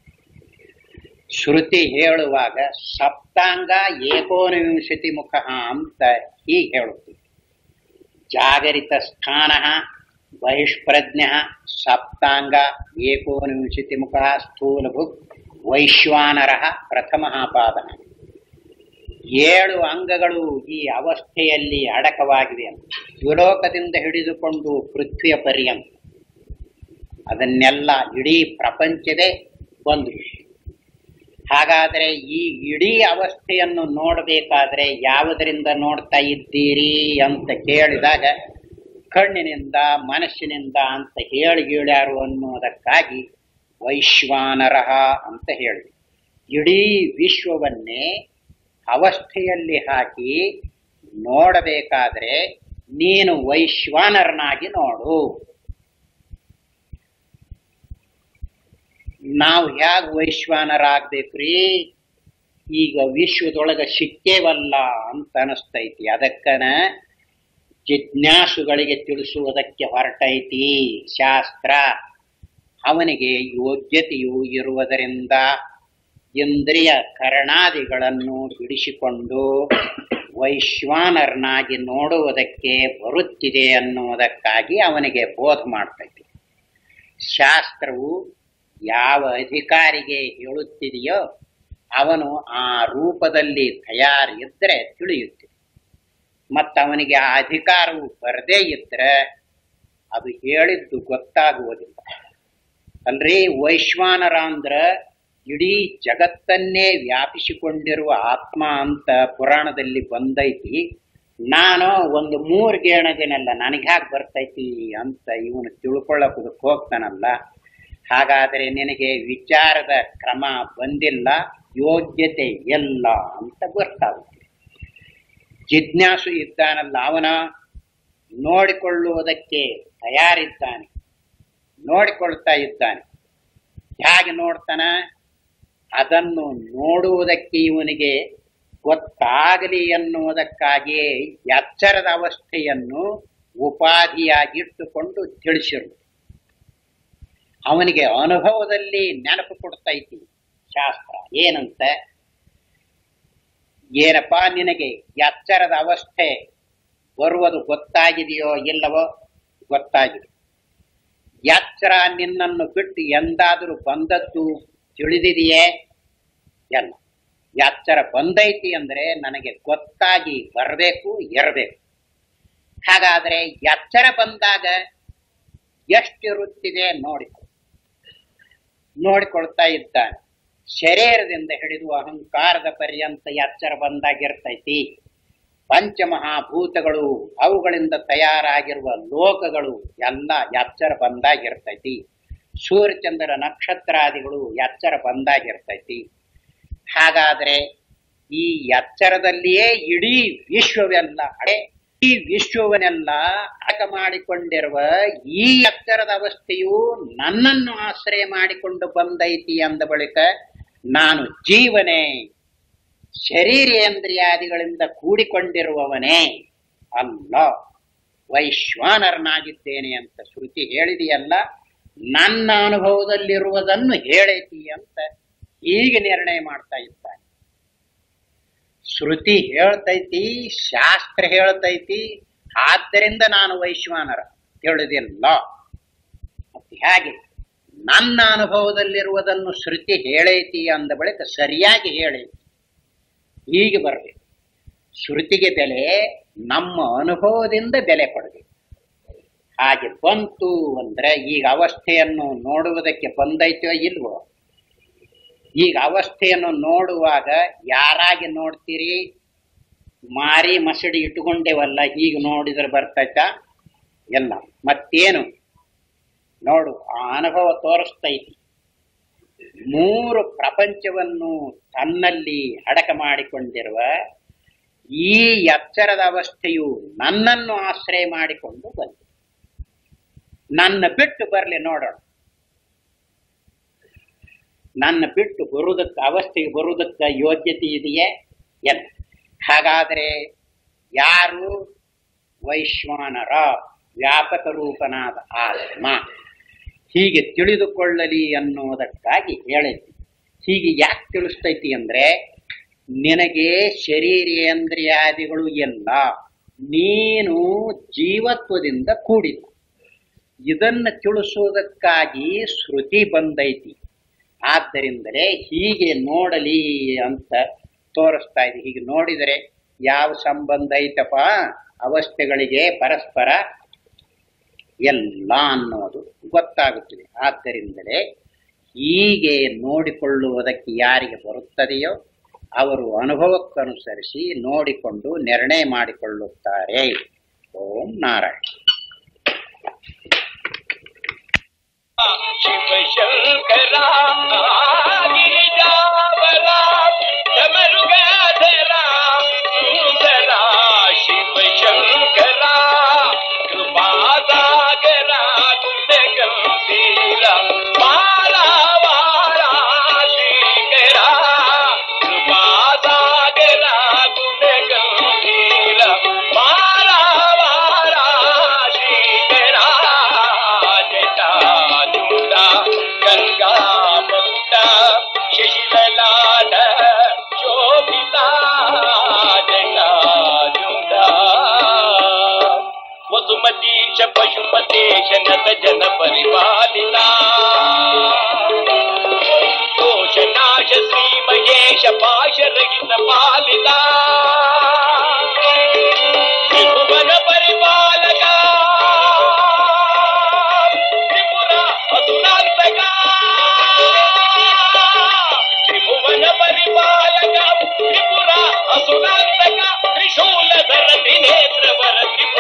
ಶ್ರುತಿ ಹೇಳುವಾಗ ಸಪ್ತಾಂಗ ಏಕೋನವಿಂಶತಿ ಮುಖ ಅಂತ ಹೀಗೆ ಹೇಳುತ್ತದೆ ಜಾಗರಿತ ಸ್ಥಾನ ಬಹಿಷ್ಪ್ರಜ್ಞ ಸಪ್ತಾಂಗ ಏಕೋನವಿಂಶತಿ ಮುಖ ಸ್ಥೂಲಭುಕ್ ವೈಶ್ವಾನರ ಪ್ರಥಮ ಪಾದ ಏಳು ಅಂಗಗಳು ಈ ಅವಸ್ಥೆಯಲ್ಲಿ ಅಡಕವಾಗಿವೆ ಅಂತ ದ್ವಿಲೋಕದಿಂದ ಹಿಡಿದುಕೊಂಡು ಪೃಥ್ವಿಯ ಪರ್ಯಂತ ಅದನ್ನೆಲ್ಲ ಇಡೀ ಪ್ರಪಂಚದೇ ಬಂದು ಹಾಗಾದರೆ ಈ ಇಡೀ ಅವಸ್ಥೆಯನ್ನು ನೋಡಬೇಕಾದ್ರೆ ಯಾವುದರಿಂದ ನೋಡ್ತಾ ಇದ್ದೀರಿ ಅಂತ ಕೇಳಿದಾಗ ಕಣ್ಣಿನಿಂದ ಮನಸ್ಸಿನಿಂದ ಅಂತ ಹೇಳಿ ಗೀಳ್ಯಾರು ಅನ್ನುವುದಕ್ಕಾಗಿ ವೈಶ್ವಾನರಹ ಅಂತ ಹೇಳಿ ಇಡೀ ವಿಶ್ವವನ್ನೇ ಅವಸ್ಥೆಯಲ್ಲಿ ಹಾಕಿ ನೋಡಬೇಕಾದ್ರೆ ನೀನು ವೈಶ್ವಾನರನಾಗಿ ನೋಡು ನಾವು ಹ್ಯಾಗ ವೈಶ್ವಾನರಾಗ್ಬೇಕ್ರಿ ಈಗ ವಿಶ್ವದೊಳಗ ಸಿಕ್ಕೇವಲ್ಲ ಅಂತ ಅನಿಸ್ತೈತಿ ಅದಕ್ಕನ ಜಿಜ್ಞಾಸುಗಳಿಗೆ ತಿಳಿಸುವುದಕ್ಕೆ ಹೊರಟೈತಿ ಶಾಸ್ತ್ರ ಅವನಿಗೆ ಯೋಗ್ಯತೆಯು ಇರುವುದರಿಂದ ಇಂದ್ರಿಯ ಕರಣಾದಿಗಳನ್ನು ಬಿಡಿಸಿಕೊಂಡು ವೈಶ್ವಾನರನಾಗಿ ನೋಡುವುದಕ್ಕೆ ಬರುತ್ತಿದೆ ಅನ್ನುವುದಕ್ಕಾಗಿ ಅವನಿಗೆ ಬೋಧ ಮಾಡ್ತೈತಿ ಶಾಸ್ತ್ರವು ಯಾವ ಅಧಿಕಾರಿಗೆ ಹೇಳುತ್ತಿದೆಯೋ ಅವನು ಆ ರೂಪದಲ್ಲಿ ತಯಾರಿದ್ದರೆ ತಿಳಿಯುತ್ತಿದೆ ಮತ್ತು ಅವನಿಗೆ ಆ ಅಧಿಕಾರವು ಬರದೇ ಇದ್ರೆ ಅದು ಹೇಳಿದ್ದು ಗೊತ್ತಾಗುವುದಿಲ್ಲ ಅಲ್ರಿ ವೈಶ್ವಾನರ ಅಂದ್ರ ಇಡೀ ಜಗತ್ತನ್ನೇ ವ್ಯಾಪಿಸಿಕೊಂಡಿರುವ ಆತ್ಮ ಅಂತ ಪುರಾಣದಲ್ಲಿ ಬಂದೈತಿ ನಾನು ಒಂದು ಮೂರು ಗೇಣದಿನಲ್ಲ ನನಗ್ಯಾಕೆ ಬರ್ತೈತಿ ಅಂತ ಇವನು ತಿಳ್ಕೊಳ್ಳೋದಕ್ಕೆ ಹೋಗ್ತಾನಲ್ಲ ಹಾಗಾದರೆ ನಿನಗೆ ವಿಚಾರದ ಕ್ರಮ ಬಂದಿಲ್ಲ ಯೋಗ್ಯತೆ ಇಲ್ಲ ಅಂತ ಗೊತ್ತಾಗುತ್ತೆ ಜಿಜ್ಞಾಸು ಇದ್ದಾನಲ್ಲ ಅವನ ನೋಡಿಕೊಳ್ಳುವುದಕ್ಕೆ ತಯಾರಿದ್ದಾನೆ ನೋಡಿಕೊಳ್ತಾ ಇದ್ದಾನೆ ಹೇಗೆ ನೋಡ್ತಾನ ಅದನ್ನು ನೋಡುವುದಕ್ಕೆ ಇವನಿಗೆ ಗೊತ್ತಾಗಲಿ ಎನ್ನುವುದಕ್ಕಾಗಿಯೇ ಎಚ್ಚರದ ಅವಸ್ಥೆಯನ್ನು ಉಪಾಧಿಯಾಗಿಟ್ಟುಕೊಂಡು ತಿಳಿಸಿರು ಅವನಿಗೆ ಅನುಭವದಲ್ಲಿ ನೆನಪು ಕೊಡ್ತೈತಿ ಶಾಸ್ತ್ರ ಏನಂತ ಏನಪ್ಪಾ ನಿನಗೆ ಎಚ್ಚರದ ಅವಸ್ಥೆ ಬರುವುದು ಗೊತ್ತಾಗಿದೆಯೋ ಇಲ್ಲವೋ ಗೊತ್ತಾಗಿದೆ ಎಚ್ಚರ ನಿನ್ನನ್ನು ಬಿಟ್ಟು ಎಂದಾದರೂ ಬಂದದ್ದು ತಿಳಿದಿದೆಯೇ ಎಲ್ಲ ಎಚ್ಚರ ಬಂದೈತಿ ಅಂದ್ರೆ ನನಗೆ ಗೊತ್ತಾಗಿ ಬರಬೇಕು ಇರಬೇಕು ಹಾಗಾದ್ರೆ ಎಚ್ಚರ ಬಂದಾಗ ಎಷ್ಟಿರುತ್ತಿದೆ ನೋಡಿಕೊ ನೋಡಿಕೊಳ್ತಾ ಇದ್ದಾನೆ ಶರೀರದಿಂದ ಹಿಡಿದು ಅಹಂಕಾರದ ಪರ್ಯಂತ ಎಚ್ಚರ ಬಂದಾಗಿರ್ತೈತಿ ಪಂಚಮಹಾಭೂತಗಳು ಅವುಗಳಿಂದ ತಯಾರಾಗಿರುವ ಲೋಕಗಳು ಎಲ್ಲ ಎಚ್ಚರ ಬಂದಾಗಿರ್ತೈತಿ ಸೂರ್ಯಚಂದ್ರ ನಕ್ಷತ್ರಾದಿಗಳು ಎಚ್ಚರ ಬಂದಾಗಿರ್ತೈತಿ ಹಾಗಾದ್ರೆ ಈ ಎಚ್ಚರದಲ್ಲಿಯೇ ಇಡೀ ವಿಶ್ವವೆಲ್ಲ ಅಡೆ ಈ ವಿಶ್ವವನ್ನೆಲ್ಲ ಅಡಕ ಮಾಡಿಕೊಂಡಿರುವ ಈ ಎಚ್ಚರದ ಅವಸ್ಥೆಯು ನನ್ನನ್ನು ಆಶ್ರಯ ಮಾಡಿಕೊಂಡು ಬಂದೈತಿ ಅಂದ ಬಳಿಕ ನಾನು ಜೀವನೇ ಶರೀರೇಂದ್ರಿಯಾದಿಗಳಿಂದ ಕೂಡಿಕೊಂಡಿರುವವನೇ ಅಲ್ಲ ವೈಶ್ವಾನರನಾಗಿದ್ದೇನೆ ಅಂತ ಶ್ರುತಿ ಹೇಳಿದೆಯಲ್ಲ ನನ್ನ ಅನುಭವದಲ್ಲಿರುವುದನ್ನು ಹೇಳೈತಿ ಅಂತ ಈಗ ನಿರ್ಣಯ ಮಾಡ್ತಾ ಇದ್ದಾನೆ ಶ್ರುತಿ ಹೇಳ್ತೈತಿ ಶಾಸ್ತ್ರ ಹೇಳ್ತೈತಿ ಆದ್ದರಿಂದ ನಾನು ವೈಶ್ವಾನರ ತಿಳಿದಿಲ್ಲ ಮತ್ತೆ ಹೇಗೆ ನನ್ನ ಅನುಭವದಲ್ಲಿರುವುದನ್ನು ಶ್ರುತಿ ಹೇಳೈತಿ ಅಂದ ಬಳಿಕ ಸರಿಯಾಗಿ ಹೇಳೈತಿ ಹೀಗೆ ಬರಬೇಕು ಶ್ರುತಿಗೆ ಬೆಲೆ ನಮ್ಮ ಅನುಭವದಿಂದ ಬೆಲೆ ಕೊಡಬೇಕು ಹಾಗೆ ಬಂತು ಅಂದ್ರೆ ಈಗ ಅವಸ್ಥೆಯನ್ನು ನೋಡುವುದಕ್ಕೆ ಬಂದೈತೋ ಇಲ್ವೋ ಈಗ ಅವಸ್ಥೆಯನ್ನು ನೋಡುವಾಗ ಯಾರಾಗಿ ನೋಡ್ತೀರಿ ಮಾರಿ ಮಸಡಿ ಇಟ್ಟುಕೊಂಡೇವಲ್ಲ ಹೀಗೆ ನೋಡಿದ್ರೆ ಬರ್ತೈತ ಎಲ್ಲ ಮತ್ತೇನು ನೋಡು ಆ ಅನುಭವ ತೋರಿಸ್ತೈತಿ ಮೂರು ಪ್ರಪಂಚವನ್ನು ತನ್ನಲ್ಲಿ ಅಡಕ ಮಾಡಿಕೊಂಡಿರುವ ಈ ಎಚ್ಚರದ ಅವಸ್ಥೆಯು ನನ್ನನ್ನು ಆಶ್ರಯ ಮಾಡಿಕೊಂಡು ಬಂತು ನನ್ನ ಬಿಟ್ಟು ಬರಲಿ ನೋಡೋಣ ನನ್ನ ಬಿಟ್ಟು ಬರುವುದಕ್ಕೆ ಅವಸ್ಥೆಗೆ ಬರುವುದಕ್ಕೆ ಯೋಗ್ಯತೆ ಇದೆಯೇ ಎಲ್ಲ ಹಾಗಾದರೆ ಯಾರು ವೈಶ್ವಾನರ ವ್ಯಾಪಕ ರೂಪನಾದ ಆತ್ಮ ಹೀಗೆ ತಿಳಿದುಕೊಳ್ಳಲಿ ಅನ್ನುವುದಕ್ಕಾಗಿ ಹೇಳಿದ್ವಿ ಹೀಗೆ ಯಾಕೆ ತಿಳಿಸ್ತೈತಿ ಅಂದ್ರೆ ನಿನಗೆ ಶರೀರೇಂದ್ರಿಯಾದಿಗಳು ಎಲ್ಲ ನೀನು ಜೀವತ್ವದಿಂದ ಕೂಡಿದ ಇದನ್ನು ತಿಳಿಸುವುದಕ್ಕಾಗಿ ಶ್ರುತಿ ಬಂದೈತಿ ಆದ್ದರಿಂದಲೇ ಹೀಗೆ ನೋಡಲಿ ಅಂತ ತೋರಿಸ್ತಾ ಇದೆ ಹೀಗೆ ನೋಡಿದರೆ ಯಾವ ಸಂಬಂಧ ಐತಪ್ಪ ಅವಸ್ಥೆಗಳಿಗೆ ಪರಸ್ಪರ ಎಲ್ಲ ಅನ್ನೋದು ಗೊತ್ತಾಗುತ್ತದೆ ಆದ್ದರಿಂದಲೇ ಹೀಗೆ ನೋಡಿಕೊಳ್ಳುವುದಕ್ಕೆ ಯಾರಿಗೆ ಬರುತ್ತದೆಯೋ ಅವರು ಅನುಭವಕ್ಕನುಸರಿಸಿ ನೋಡಿಕೊಂಡು ನಿರ್ಣಯ ಮಾಡಿಕೊಳ್ಳುತ್ತಾರೆ ಓಂ ನಾರಾಯಣ ಶಿವ ಶಂಕರ ಗಿರಿಜಾವರ ಡಮರುಗಾಧರ ಸುಂದರ ಶಿವ ಶಂಕರ ಕೃಪಾಸಾಗರ ಗುಣಗಂಭೀರ ಬಾಲವಾ ಪಶುಪತೇಶ ನತ ಜನ ಪರಿಪಾಲಿತ ದೋಷ ನಾಶ ಶ್ರೀ ಮಹೇಶ ಪಾಶರಹಿತ ಪಾಲಿತ ತ್ರಿಭುವನ ಪರಿಪಾಲಕ ತ್ರಿಪುರ ಅಸುರಾಂತಕ ತ್ರಿಭುವನ ಪರಿಪಾಲಕ ತ್ರಿಪುರ ಅಸುರಾಂತಕ ತ್ರಿಶೂಲಧರ ತ್ರಿನೇತ್ರವರ ತ್ರಿಪುರ